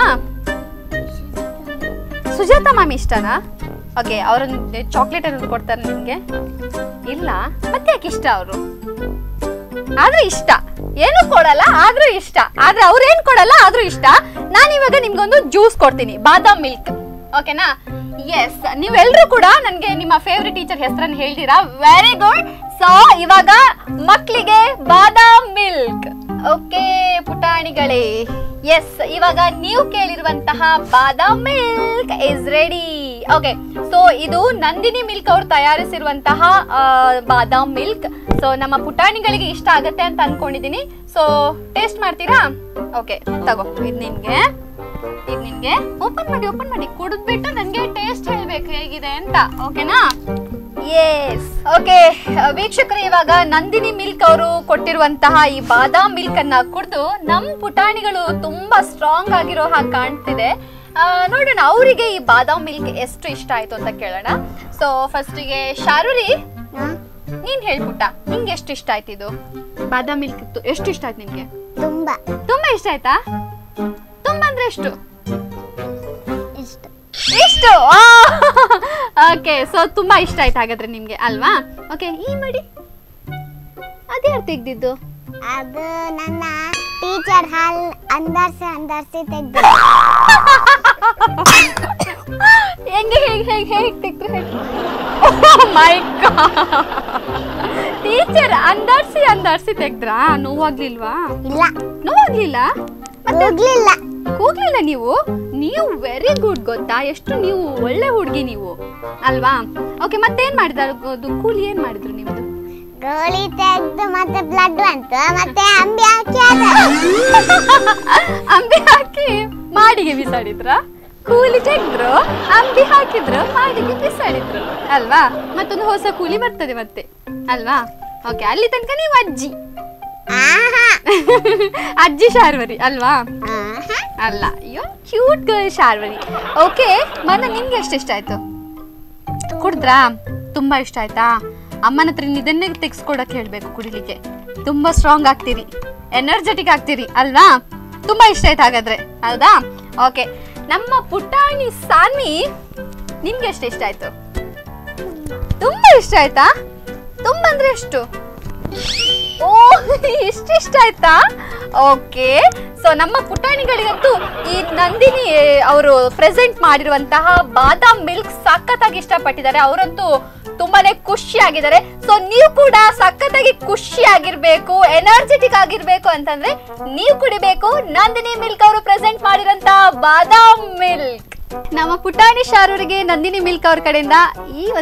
ಸುಜಾತ ಮ್ಯಾಮ್ ಇಷ್ಟನಾ ಓಕೆ ಅವ್ರೊಂದು ಚಾಕ್ಲೇಟ್ ಏನಾದ್ರು ಕೊಡ್ತಾರೆ ನಿಮ್ಗೆ ಇಲ್ಲ ಮತ್ತೆ ಯಾಕೆ ಇಷ್ಟ ಅವರು ಆದ್ರೂ ಇಷ್ಟ ಏನು ಕೊಡಲ್ಲ ಆದ್ರೂ ಇಷ್ಟ ಆದ್ರೆ ಅವ್ರು ಏನ್ ಕೊಡಲ್ಲ ಆದ್ರೂ ಇಷ್ಟ ನಾನು ಇವಾಗ ನಿಮ್ಗೊಂದು ಜ್ಯೂಸ್ ಕೊಡ್ತೀನಿ ಬಾದಾಮ್ ಮಿಲ್ಕ್ ಓಕೆನಾ ಎಸ್ ನೀವೆಲ್ಲರೂ ಕೂಡ ನನಗೆ ನಿಮ್ಮ ಫೇವ್ರೆಟ್ ಟೀಚರ್ ಹೆಸರನ್ನು ಹೇಳ್ತೀರಾ ವೆರಿ ಗುಡ್ ಸೊ ಇವಾಗ ಮಕ್ಕಳಿಗೆ ಬಾದಾಮ್ ಮಿಲ್ಕ್ ಓಕೆ ಪುಟಾಣಿಗಳೇ ಎಸ್ ಇವಾಗ ನೀವು ಕೇಳಿರುವಂತಹ badam milk is ready okay so ಇದು ನಂದಿನಿ ಮಿಲ್ಕ್ ಅವ್ರು ತಯಾರಿಸಿರುವಂತಹ ಆ, ಬಾದಾಮ್ ಮಿಲ್ಕ್ ಸೊ ನಮ್ಮ ಪುಟಾಣಿಗಳಿಗೆ ಇಷ್ಟ ಆಗತ್ತೆ ಅಂತ ಅನ್ಕೊಂಡಿದೀನಿ ಸೊ ಟೇಸ್ಟ್ ಮಾಡ್ತೀರಾ ಓಕೆ ತಗೋ ಇದು ನಿನ್ಗೆ ಇದು ನಿನ್ಗೆ ಓಪನ್ ಮಾಡಿ ಓಪನ್ ಮಾಡಿ ಕುಡಿದ್ಬಿಟ್ಟು ನನಗೆ ಟೇಸ್ಟ್ ಹೇಳ್ಬೇಕು ಹೇಗಿದೆ ಅಂತ ಓಕೆನಾ ಎಸ್ ಓಕೆ ವೀಕ್ಷಕರು ಇವಾಗ ನಂದಿನಿ ಮಿಲ್ಕ್ ಅವರು ಕೊಟ್ಟಿರುವಂತಹ ಈ ಬಾದಾಮ್ ಮಿಲ್ಕ್ ಅನ್ನ ಕುಡಿದು ನಮ್ ಪುಟಾಣಿಗಳು ತುಂಬಾ ಸ್ಟ್ರಾಂಗ್ ಆಗಿರೋ ಹಾಗೆ ಕಾಣ್ತಿದೆ ಆ, ನೋಡೋಣ ಅವರಿಗೆ ಈ ಬಾದಾಮ್ ಮಿಲ್ಕ್ ಎಷ್ಟು ಇಷ್ಟ ಆಯ್ತು ಅಂತ ಕೇಳೋಣ ಸೊ ಫಸ್ಟಿಗೆ ಶಾರುರಿ ನೀನ್ ಹೇಳ್ಬಿಟ್ಟ ನಿಂಗೆ ಎಷ್ಟು ಇಷ್ಟ ಆಯ್ತು ಇದು ಬಾದಾಮ್ ಮಿಲ್ಕ್ ಎಷ್ಟು ಇಷ್ಟ ಆಯ್ತು ನಿನ್ಗೆ ತುಂಬಾ ತುಂಬಾ ಇಷ್ಟ ಆಯ್ತಾ ತುಂಬಾ ಅಂದ್ರೆ ಎಷ್ಟು ಇಷ್ಟ ಇಷ್ಟು ಓಕೆ ಸೊ ತುಂಬಾ ಇಷ್ಟ ಆಯ್ತು ಹಾಗಾದ್ರೆ ನಿಮ್ಗೆ ಅಲ್ವಾ ಓಕೆ ಈ ಮಾಡಿ ಅದ್ಯಾರು ತೆಗ್ದಿದ್ದು ಅದು ನನ್ನ ಟೀಚರ್ ಹಾಲ್ ಅಂದರ್ಸಿ ಅಂದರ್ಸಿ ತೆಗ್ದು ಹೆಂಗೆ ಹೇಗೆ ಹೇಗೆ ಹೇಗೆ ತೆಗ್ದ್ರು ಮೈ ಟೀಚರ್ ಅಂದಾಡ್ಸಿ ಅಂದಾಡ್ಸಿ ತೆಗ್ದ್ರಾ ನೋವಾಗ್ಲಿಲ್ವಾ ಇಲ್ಲ ನೋವಾಗ್ಲಿಲ್ಲ ಮತ್ತೆ ಹೋಗ್ಲಿಲ್ಲ ಕೂಗ್ಲಿಲ್ಲ ನೀವು ನೀವು ವೆರಿ ಗುಡ್ ಗೊತ್ತಾ ಎಷ್ಟು ನೀವು ಒಳ್ಳೆ ಹುಡುಗಿ ನೀವು ಅಲ್ವಾ ಓಕೆ ಮತ್ತೇನ್ ಮಾಡಿದಾರೆ ಅದು ಕೂಲಿ ಏನ್ ಮಾಡಿದ್ರು ನಿಮ್ದು ಗೋಳಿ ತೆಗ್ದು ಮತ್ತೆ ಬ್ಲಡ್ ಬಂತು ಮತ್ತೆ ಅಂಬಿ ಹಾಕಿ ಅದ ಅಂಬಿ ಹಾಕಿ ಮಾಡಿಗೆ ಬಿಸಾಡಿದ್ರ ಕೂಲಿ ತೆಗ್ದ್ರು ಅಂಬಿ ಹಾಕಿದ್ರು ಮಾಡಿಗೆ ಬಿಸಾಡಿದ್ರು ಅಲ್ವಾ ಮತ್ತೊಂದು ಹೊಸ ಕೂಲಿ ಬರ್ತದೆ ಮತ್ತೆ ಅಲ್ವಾ ಓಕೆ ಅಲ್ಲಿ ತನಕ ನೀವು ಅಜ್ಜಿ ಆಹಾ ಅಜ್ಜಿ ಶಾರ್ವರಿ ಅಲ್ವಾ ಆಹಾ ಅಲ್ಲ ಅಯ್ಯೋ ಕ್ಯೂಟ್ ಗರ್ಲ್ ಶಾರ್ವರಿ ಓಕೆ ಮನ ನಿಮ್ಗೆ ಎಷ್ಟು ಇಷ್ಟ ಆಯ್ತು ಕುಡಿದ್ರಾ ತುಂಬಾ ಇಷ್ಟ ಆಯ್ತಾ ಅಮ್ಮನ ಹತ್ರ ಇನ್ನು ಇದನ್ನೇ ತೆಗ್ಸ್ಕೊಡಕ್ ಹೇಳ್ಬೇಕು ಕುಡಿಲಿಕ್ಕೆ ತುಂಬಾ ಸ್ಟ್ರಾಂಗ್ ಆಗ್ತೀರಿ ಎನರ್ಜೆಟಿಕ್ ಆಗ್ತೀರಿ ಅಲ್ವಾ ತುಂಬಾ ಇಷ್ಟ ಆಯ್ತು ಹಾಗಾದ್ರೆ ಹೌದಾ ಓಕೆ ನಮ್ಮ ಪುಟಾಣಿ ಸಾನ್ವಿ ನಿಮ್ಗೆ ಎಷ್ಟು ಇಷ್ಟ ಆಯ್ತು ತುಂಬಾ ಇಷ್ಟ ಆಯ್ತಾ ತುಂಬಾ ಅಂದ್ರೆ ಎಷ್ಟು ಓ ಇಷ್ಟ ಇಷ್ಟ ಆಯ್ತಾ ಓಕೆ ಸೊ ನಮ್ಮ ಪುಟಾಣಿಗಳಿಗಂತೂ ಈ ನಂದಿನಿ ಅವರು ಪ್ರೆಸೆಂಟ್ ಮಾಡಿರುವಂತಹ ಬಾದಾಮ್ ಮಿಲ್ಕ್ ಸಖತ್ತಾಗಿ ಇಷ್ಟಪಟ್ಟಿದ್ದಾರೆ ಅವರಂತೂ ತುಂಬಾನೇ ಖುಷಿಯಾಗಿದ್ದಾರೆ ಸೊ ನೀವು ಕೂಡ ಸಖತ್ತಾಗಿ ಖುಷಿಯಾಗಿರ್ಬೇಕು ಎನರ್ಜೆಟಿಕ್ ಆಗಿರ್ಬೇಕು ಅಂತಂದ್ರೆ ನೀವು ಕುಡಿಬೇಕು ನಂದಿನಿ ಮಿಲ್ಕ್ ಅವರು ಪ್ರೆಸೆಂಟ್ ಮಾಡಿರೋಂತಹ ಬಾದಾಮ್ ಮಿಲ್ಕ್ ನಮ್ಮ ಪುಟಾಣಿ ಶಾರೂರಿಗೆ ನಂದಿನಿ ಮಿಲ್ಕ್ ಅವ್ರ ಕಡೆಯಿಂದ ಈ